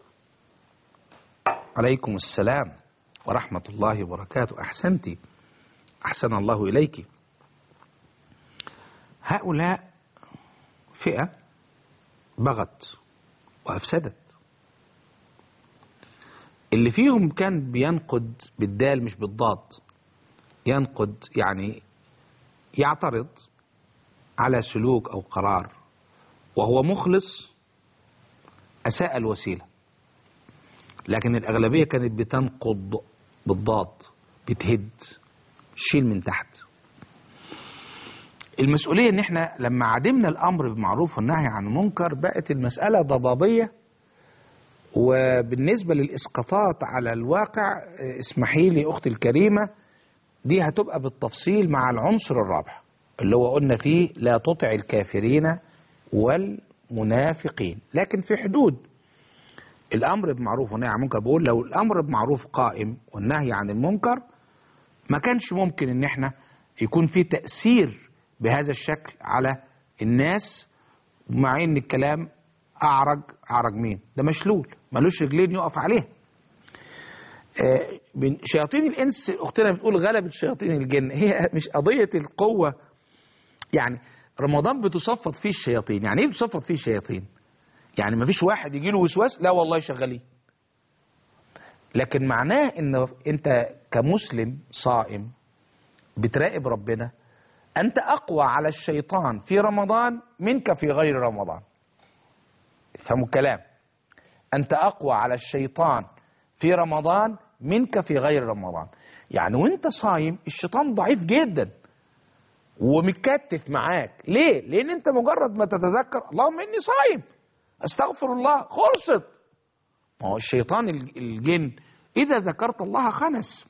عليكم السلام ورحمة الله وبركاته أحسنتي أحسن الله إليك هؤلاء فئة بغت وأفسدت اللي فيهم كان بينقد بالدال مش بالضاد ينقد يعني يعترض على سلوك أو قرار وهو مخلص أساء الوسيلة لكن الأغلبية كانت بتنقض بالضاد بتهد شيل من تحت المسؤولية ان احنا لما عدمنا الامر بالمعروف والنهي عن المنكر بقت المسألة ضبابية وبالنسبة للإسقاطات على الواقع اه، اسمحي لي أختي الكريمة دي هتبقى بالتفصيل مع العنصر الرابع اللي هو قلنا فيه لا تطع الكافرين والمنافقين لكن في حدود الامر بمعروف والنهي عن المنكر بقول لو الامر بمعروف قائم والنهي عن المنكر ما كانش ممكن ان احنا يكون في تأثير بهذا الشكل على الناس مع ان الكلام اعرج اعرج مين ده مشلول ملوش رجلين يقف عليها آه، من شياطين الانس اختنا بتقول غلبت شياطين الجن هي مش قضيه القوه يعني رمضان بتصفد فيه الشياطين يعني ايه بتصفد فيه الشياطين يعني ما فيش واحد يجي له وسواس لا والله شغالين لكن معناه ان انت كمسلم صائم بتراقب ربنا انت اقوى على الشيطان في رمضان منك في غير رمضان فهموا الكلام انت اقوى على الشيطان في رمضان منك في غير رمضان يعني وانت صايم الشيطان ضعيف جدا ومتكتف معاك ليه لان انت مجرد ما تتذكر اللهم اني صايم استغفر الله خلصت ما هو الشيطان الج- الجن اذا ذكرت الله خنس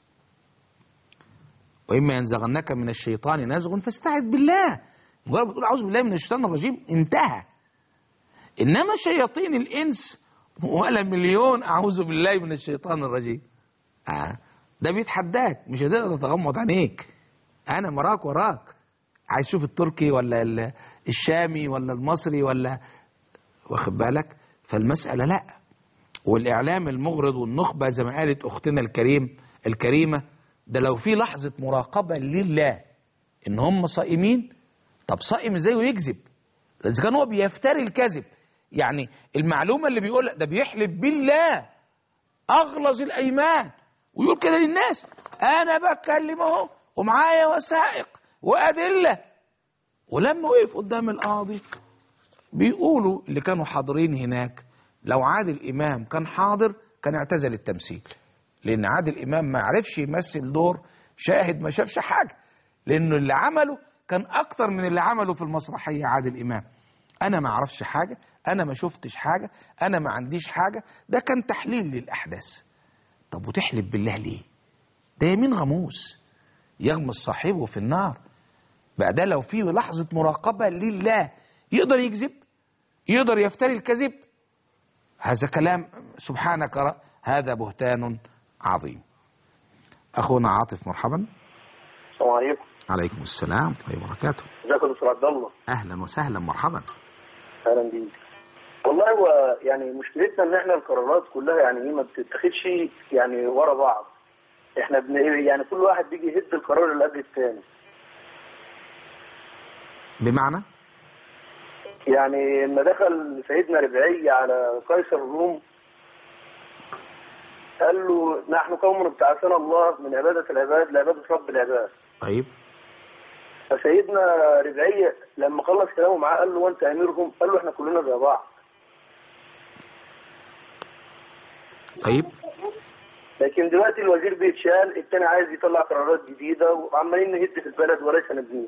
واما ينزغنك من الشيطان نزغ فاستعذ بالله مجرد بتقول اعوذ بالله من الشيطان الرجيم انتهى انما شياطين الانس ولا مليون اعوذ بالله من الشيطان الرجيم آه. ده بيتحداك مش هتقدر تغمض عينيك انا مراك وراك عايز تشوف التركي ولا ال- الشامي ولا المصري ولا واخد بالك فالمسألة لا والإعلام المغرض والنخبة زي ما قالت أختنا الكريم الكريمة ده لو في لحظة مراقبة لله إن هم صائمين طب صائم إزاي ويكذب ده إذا كان هو بيفتري الكذب يعني المعلومة اللي بيقول ده بيحلف بالله أغلظ الأيمان ويقول كده للناس أنا بتكلم أهو ومعايا وثائق وأدلة ولما وقف قدام القاضي بيقولوا اللي كانوا حاضرين هناك لو عادل امام كان حاضر كان اعتزل التمثيل لان عادل امام ما عرفش يمثل دور شاهد ما شافش حاجه لانه اللي عمله كان اكتر من اللي عمله في المسرحيه عادل امام انا ما اعرفش حاجه انا ما شفتش حاجه انا ما عنديش حاجه ده كان تحليل للاحداث طب وتحلف بالله ليه ده يمين غموس يغمس صاحبه في النار بقى ده لو في لحظه مراقبه لله يقدر يكذب يقدر يفتري الكذب هذا كلام سبحانك ر- هذا بهتان عظيم أخونا عاطف مرحبا السلام عليكم عليكم السلام ورحمة الله وبركاته ازيك يا دكتور عبد الله أهلا وسهلا مرحبا اهلا بيك والله هو يعني مشكلتنا ان احنا القرارات كلها يعني ايه ما بتتاخدش يعني ورا بعض احنا بن يعني كل واحد بيجي يهد القرار اللي قبل الثاني بمعنى يعني لما دخل سيدنا ربعي على قيصر الروم قال له نحن قوم ابتعثنا الله من عبادة العباد لعبادة رب العباد طيب فسيدنا ربعي لما خلص كلامه معاه قال له وانت اميرهم قال له احنا كلنا زي بعض طيب لكن دلوقتي الوزير بيتشال التاني عايز يطلع قرارات جديدة وعمالين نهد في البلد وليس نبنيه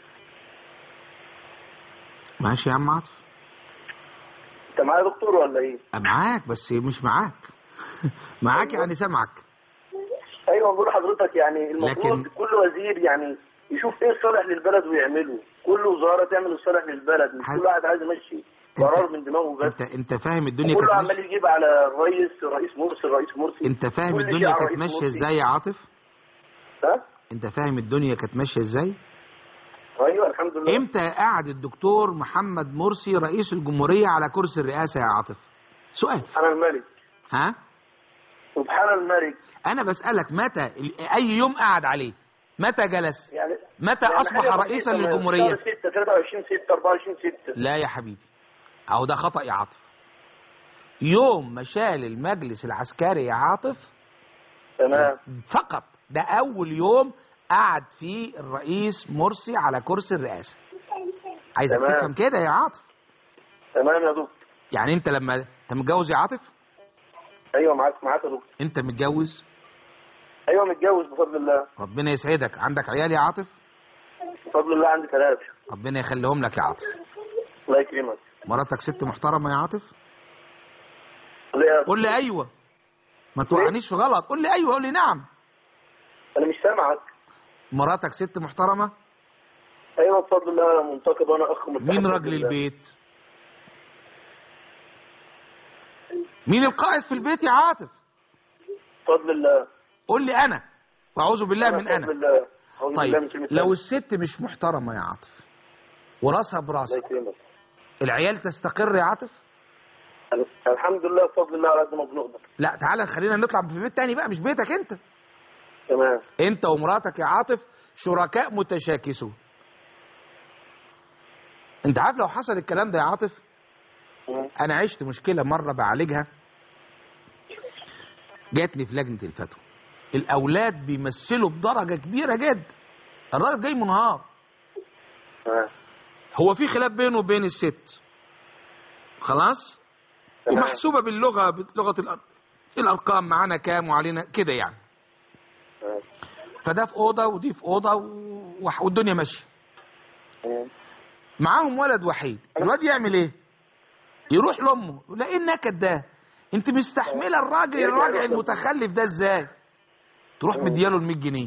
ماشي يا عم عاطف انت معايا يا دكتور ولا ايه؟ معاك بس مش معاك معاك يعني سامعك ايوه بقول لحضرتك يعني المفروض لكن- كل وزير يعني يشوف ايه الصالح للبلد ويعمله كل وزاره تعمل الصالح للبلد مش حاج- كل واحد عايز يمشي قرار من دماغه بس انت انت فاهم الدنيا كله كانت عمال ماشيه يجيب على الرئيس رئيس مرسي رئيس مرسي انت فاهم كل شيء الدنيا على كانت رئيس ماشيه مرسي. ازاي يا عاطف ها؟ انت فاهم الدنيا كانت ماشيه ازاي ايوه الحمد لله امتى قعد الدكتور محمد مرسي رئيس الجمهوريه على كرسي الرئاسه يا عاطف سؤال سبحان الملك ها سبحان الملك انا بسالك متى ال- اي يوم قعد عليه متى جلس يعني متى يعني اصبح حاجة رئيسا بسيطة من للجمهوريه شهر 6 23 6 24 6 لا يا حبيبي اهو ده خطا يا عاطف يوم ما شال المجلس العسكري يا عاطف تمام فقط ده اول يوم قعد فيه الرئيس مرسي على كرسي الرئاسه عايزك تمام. تفهم كده يا عاطف تمام يا دكتور يعني انت لما انت متجوز يا عاطف ايوه معاك معاك يا دكتور انت متجوز ايوه متجوز بفضل الله ربنا يسعدك عندك عيال يا عاطف بفضل الله عندي ثلاثة ربنا يخليهم لك يا عاطف الله يكرمك مراتك ست محترمه يا عاطف ليه؟ قول لي ايوه ما توقعنيش في غلط قول لي ايوه قول لي نعم انا مش سامعك مراتك ست محترمه ايوه بفضل الله انا منتقد وانا اخ متحد مين راجل بالله. البيت مين القائد في البيت يا عاطف بفضل الله قول لي انا واعوذ بالله من بفضل انا الله أعوذ بالله من طيب كلمة لو الله. الست مش محترمه يا عاطف وراسها الله براسها يكرمك العيال تستقر يا عاطف أنا- الحمد لله بفضل الله على قد ما بنقدر لا تعالى خلينا نطلع في بيت تاني بقى مش بيتك انت تمام انت ومراتك يا عاطف شركاء متشاكسون انت عارف لو حصل الكلام ده يا عاطف مم. انا عشت مشكله مره بعالجها جاتني في لجنه الفتوى الاولاد بيمثلوا بدرجه كبيره جدا الراجل جاي منهار تمام هو في خلاف بينه وبين الست خلاص تمام. ومحسوبه باللغه بلغه الأر- الارقام معانا كام وعلينا كده يعني تمام. فده في اوضه ودي في اوضه و- والدنيا ماشيه مم. معاهم ولد وحيد الواد يعمل ايه يروح لامه يقول لها ايه النكد ده انت مستحمله الراجل يرجع الراجع يروح المتخلف ده ازاي تروح مم. مدياله ال 100 جنيه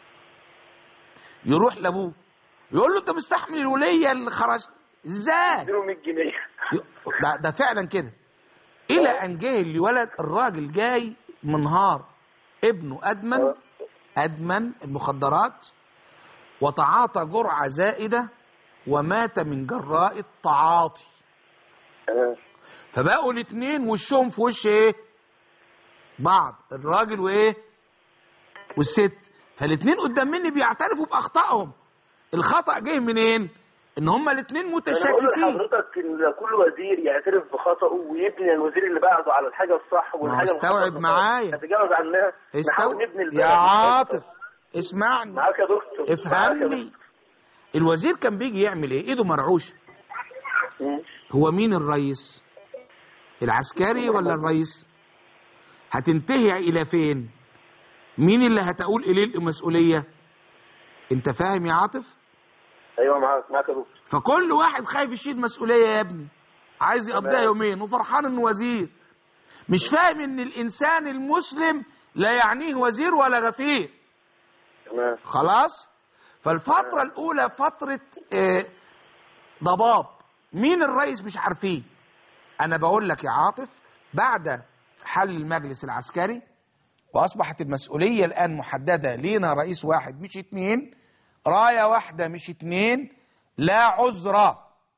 يروح لابوه يقول له انت مستحمل الوليه اللي خرج ازاي اديله 100 جنيه ده, ده فعلا كده الى ان جه الولد الراجل جاي منهار ابنه ادمن ادمن المخدرات وتعاطى جرعه زائده ومات من جراء التعاطي تمام فبقوا الاثنين وشهم في وش ايه بعض الراجل وايه والست فالاثنين قدام مني بيعترفوا باخطائهم الخطا جه منين ان هما الاثنين انا بقول متشاكسين لحضرتك ان كل وزير يعترف بخطأه ويبني الوزير اللي بعده على الحاجه الصح والحاجه استوعب الخطأ. معايا. نتجاوز عنها استو... نحاول نبني البلد يا عاطف اسمعني معاك يا دكتور معاك يا افهمني دكتور. الوزير كان بيجي يعمل ايه ايده مرعوشه مم. هو مين الرئيس العسكري ولا الرئيس هتنتهي الى فين مين اللي هتقول اليه المسؤوليه انت فاهم يا عاطف ايوه معاك معاك يا دكتور فكل واحد خايف يشيل مسؤوليه يا ابني عايز يقضيها تمام. يومين وفرحان انه وزير مش فاهم ان الانسان المسلم لا يعنيه وزير ولا غفير تمام خلاص فالفترة الأولى فترة آه، ضباب مين الرئيس مش عارفين أنا بقول لك يا عاطف بعد حل المجلس العسكري وأصبحت المسؤولية الآن محددة لينا رئيس واحد مش اتنين راية واحدة مش اتنين لا عذر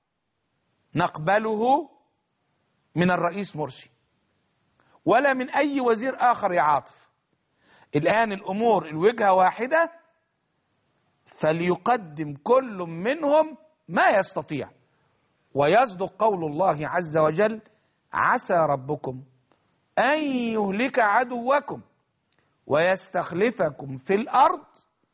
نقبله من الرئيس مرسي ولا من أي وزير آخر يا عاطف الآن الأمور الوجهة واحدة فليقدم كل منهم ما يستطيع ويصدق قول الله عز وجل عسى ربكم أن يهلك عدوكم ويستخلفكم في الأرض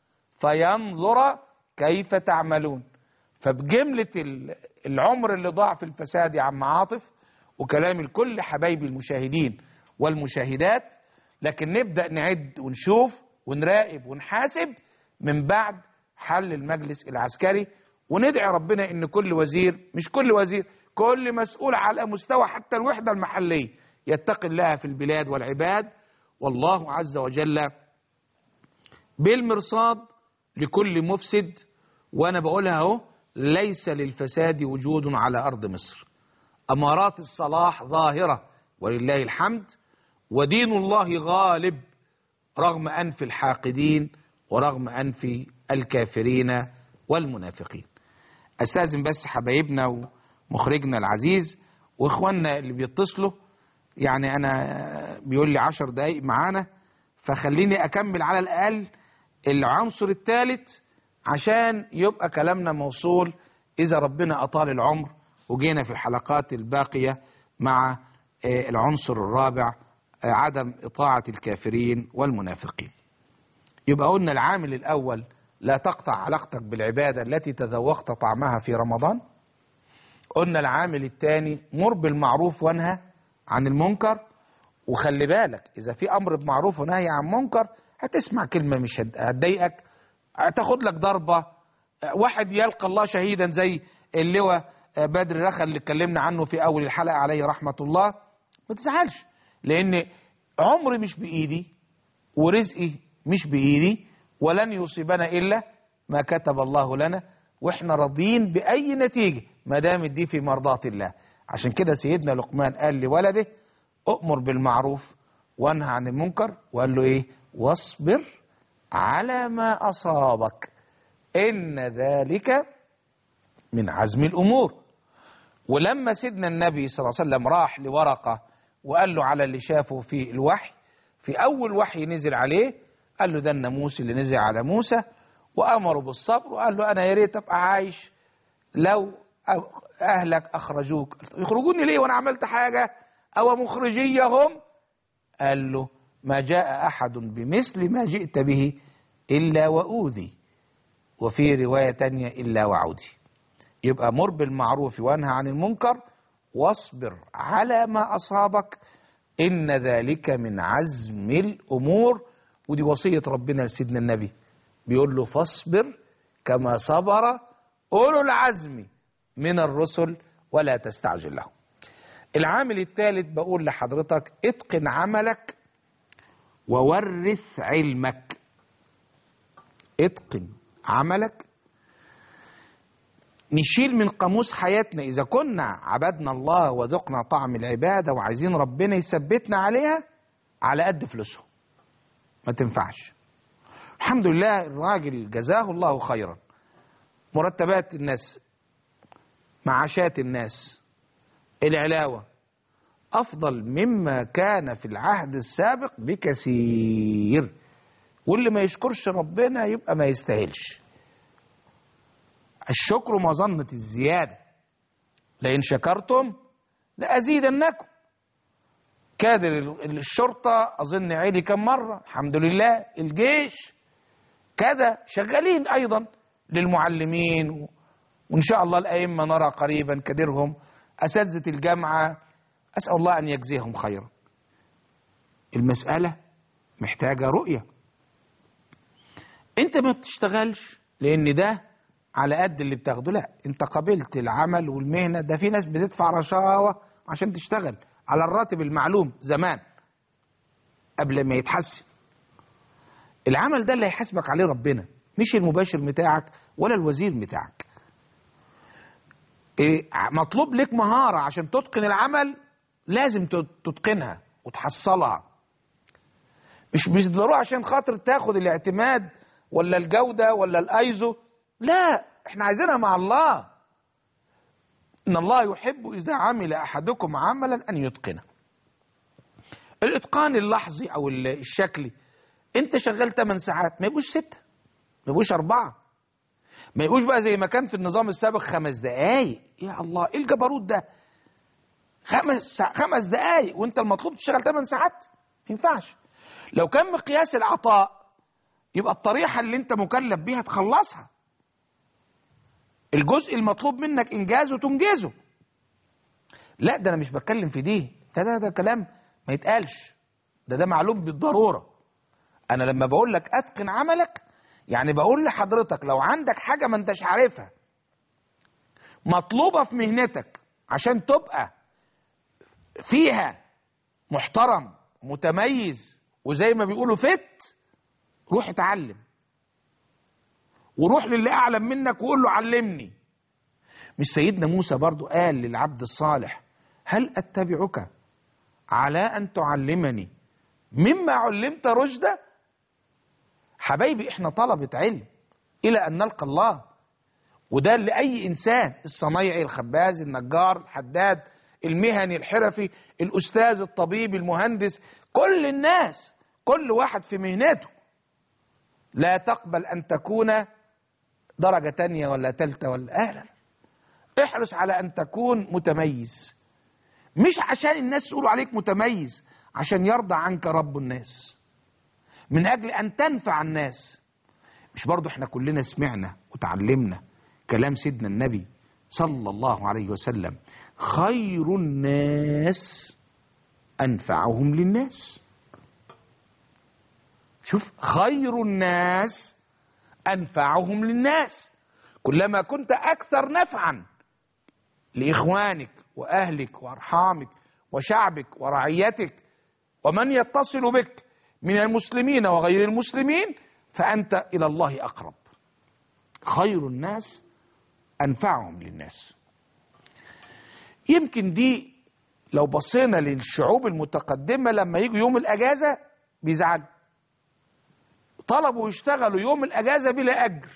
فينظر كيف تعملون فبجملة ال- العمر اللي ضاع في الفساد يا عم عاطف وكلام الكل حبايبي المشاهدين والمشاهدات لكن نبدأ نعد ونشوف ونراقب ونحاسب من بعد حل المجلس العسكري وندعي ربنا ان كل وزير مش كل وزير كل مسؤول على مستوى حتى الوحدة المحلية يتقي الله في البلاد والعباد والله عز وجل بالمرصاد لكل مفسد وانا بقولها اهو ليس للفساد وجود على ارض مصر امارات الصلاح ظاهره ولله الحمد ودين الله غالب رغم انف الحاقدين ورغم انف الكافرين والمنافقين استاذن بس حبايبنا ومخرجنا العزيز واخواننا اللي بيتصلوا يعني انا بيقول لي عشر دقايق معانا فخليني اكمل على الاقل العنصر الثالث عشان يبقى كلامنا موصول اذا ربنا اطال العمر وجينا في الحلقات الباقيه مع آه، العنصر الرابع آه، عدم اطاعه الكافرين والمنافقين يبقى قلنا العامل الاول لا تقطع علاقتك بالعباده التي تذوقت طعمها في رمضان قلنا العامل الثاني مر بالمعروف وانهى عن المنكر وخلي بالك اذا في امر بمعروف ونهي عن منكر هتسمع كلمه مش هت- هتضايقك هتاخد لك ضربه واحد يلقى الله شهيدا زي اللواء بدر رخل اللي اتكلمنا عنه في اول الحلقه عليه رحمه الله ما تزعلش لان عمري مش بايدي ورزقي مش بايدي ولن يصيبنا الا ما كتب الله لنا واحنا راضيين باي نتيجه ما دامت دي في مرضاه الله عشان كده سيدنا لقمان قال لولده اؤمر بالمعروف وانهى عن المنكر وقال له ايه واصبر على ما اصابك ان ذلك من عزم الامور ولما سيدنا النبي صلى الله عليه وسلم راح لورقه وقال له على اللي شافه في الوحي في اول وحي نزل عليه قال له ده الناموس اللي نزل على موسى وامره بالصبر وقال له انا يا ريت ابقى عايش لو اهلك اخرجوك يخرجوني ليه وانا عملت حاجه او مخرجيهم قال له ما جاء احد بمثل ما جئت به الا واوذي وفي روايه تانية الا وعودي يبقى مر بالمعروف وانهى عن المنكر واصبر على ما اصابك ان ذلك من عزم الامور ودي وصيه ربنا لسيدنا النبي بيقول له فاصبر كما صبر اولو العزم من الرسل ولا تستعجل لهم العامل الثالث بقول لحضرتك اتقن عملك وورث علمك اتقن عملك نشيل من قاموس حياتنا اذا كنا عبدنا الله وذقنا طعم العباده وعايزين ربنا يثبتنا عليها على قد فلوسهم ما تنفعش الحمد لله الراجل جزاه الله خيرا مرتبات الناس معاشات الناس العلاوة أفضل مما كان في العهد السابق بكثير واللي ما يشكرش ربنا يبقى ما يستاهلش الشكر مظنة الزيادة لئن شكرتم لأزيدنكم كادر الشرطة أظن عيلي كم مرة الحمد لله الجيش كذا شغالين أيضا للمعلمين و... وإن شاء الله الأئمة نرى قريبا كدرهم أساتذة الجامعة أسأل الله أن يجزيهم خيرا المسألة محتاجة رؤية أنت ما بتشتغلش لأن ده على قد اللي بتاخده لا أنت قبلت العمل والمهنة ده في ناس بتدفع رشاوى عشان تشتغل على الراتب المعلوم زمان قبل ما يتحسن العمل ده اللي هيحاسبك عليه ربنا مش المباشر بتاعك ولا الوزير بتاعك إيه مطلوب لك مهارة عشان تتقن العمل لازم تتقنها وتحصلها مش مش ضروري عشان خاطر تاخد الاعتماد ولا الجودة ولا الايزو لا احنا عايزينها مع الله ان الله يحب اذا عمل احدكم عملا ان يتقنه الاتقان اللحظي او ال- الشكلي انت شغال 8 ساعات ما يبقوش 6 ما يبقوش 4 ما يبقوش بقى زي ما كان في النظام السابق خمس دقايق يا الله ايه الجبروت ده خمس سا... خمس دقايق وانت المطلوب تشتغل 8 ساعات ما ينفعش لو كان مقياس العطاء يبقى الطريحه اللي انت مكلف بيها تخلصها الجزء المطلوب منك انجازه تنجزه لا ده انا مش بتكلم في دي ده ده, ده كلام ما يتقالش ده ده معلوم بالضروره انا لما بقول لك اتقن عملك يعني بقول لحضرتك لو عندك حاجه ما انتش عارفها مطلوبه في مهنتك عشان تبقى فيها محترم متميز وزي ما بيقولوا فت روح اتعلم وروح للي اعلم منك وقول له علمني مش سيدنا موسى برضو قال للعبد الصالح هل اتبعك على ان تعلمني مما علمت رشدا حبايبي احنا طلبة علم الى ان نلقى الله وده لاي انسان الصنايعي الخباز النجار الحداد المهني الحرفي الاستاذ الطبيب المهندس كل الناس كل واحد في مهنته لا تقبل ان تكون درجة تانية ولا تالتة ولا اهلا احرص على ان تكون متميز مش عشان الناس يقولوا عليك متميز عشان يرضى عنك رب الناس من اجل ان تنفع الناس مش برضو احنا كلنا سمعنا وتعلمنا كلام سيدنا النبي صلى الله عليه وسلم خير الناس انفعهم للناس شوف خير الناس انفعهم للناس كلما كنت اكثر نفعا لاخوانك واهلك وارحامك وشعبك ورعيتك ومن يتصل بك من المسلمين وغير المسلمين فانت الى الله اقرب خير الناس انفعهم للناس يمكن دي لو بصينا للشعوب المتقدمه لما يجوا يوم الاجازه بيزعلوا طلبوا يشتغلوا يوم الاجازه بلا اجر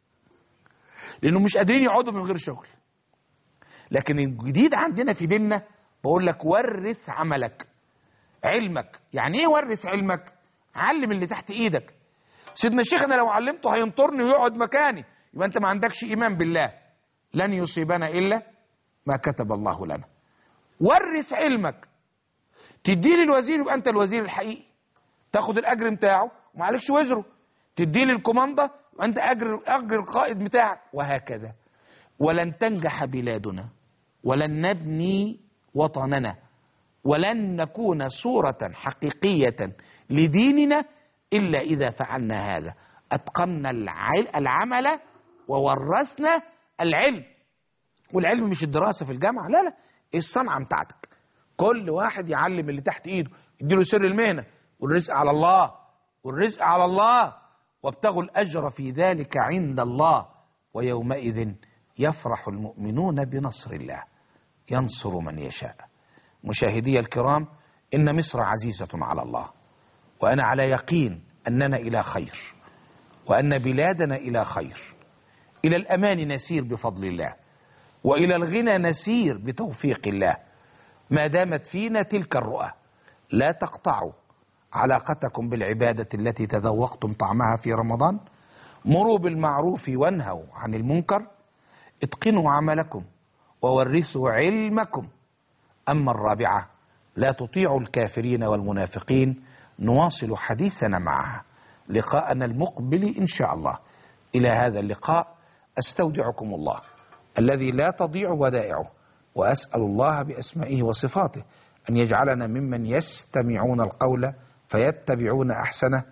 لانه مش قادرين يقعدوا من غير شغل لكن الجديد عندنا في ديننا بقول لك ورث عملك علمك يعني ايه ورث علمك علم اللي تحت ايدك سيدنا الشيخ انا لو علمته هينطرني ويقعد مكاني يبقى انت ما عندكش ايمان بالله لن يصيبنا الا ما كتب الله لنا ورث علمك تديه للوزير يبقى انت الوزير الحقيقي تاخد الاجر بتاعه وما عليكش وزره تديه للكوماندا يبقى انت اجر اجر القائد بتاعك وهكذا ولن تنجح بلادنا ولن نبني وطننا ولن نكون صورة حقيقية لديننا إلا إذا فعلنا هذا أتقنا العل- العمل وورثنا العلم والعلم مش الدراسة في الجامعة لا لا الصنعة بتاعتك كل واحد يعلم اللي تحت ايده يديله سر المهنة والرزق على الله والرزق على الله وابتغوا الأجر في ذلك عند الله ويومئذ يفرح المؤمنون بنصر الله ينصر من يشاء مشاهدي الكرام إن مصر عزيزة على الله وأنا على يقين أننا إلى خير وأن بلادنا إلى خير إلى الأمان نسير بفضل الله وإلى الغنى نسير بتوفيق الله ما دامت فينا تلك الرؤى لا تقطعوا علاقتكم بالعبادة التي تذوقتم طعمها في رمضان مروا بالمعروف وانهوا عن المنكر اتقنوا عملكم وورثوا علمكم أما الرابعة لا تطيعوا الكافرين والمنافقين نواصل حديثنا معها لقاءنا المقبل إن شاء الله إلى هذا اللقاء أستودعكم الله الذي لا تضيع ودائعه وأسأل الله بأسمائه وصفاته أن يجعلنا ممن يستمعون القول فيتبعون أحسنه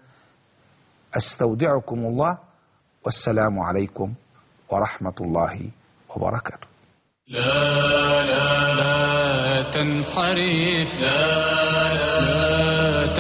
أستودعكم الله والسلام عليكم ورحمة الله وبركاته لا لا لا تنحرف لا لا لا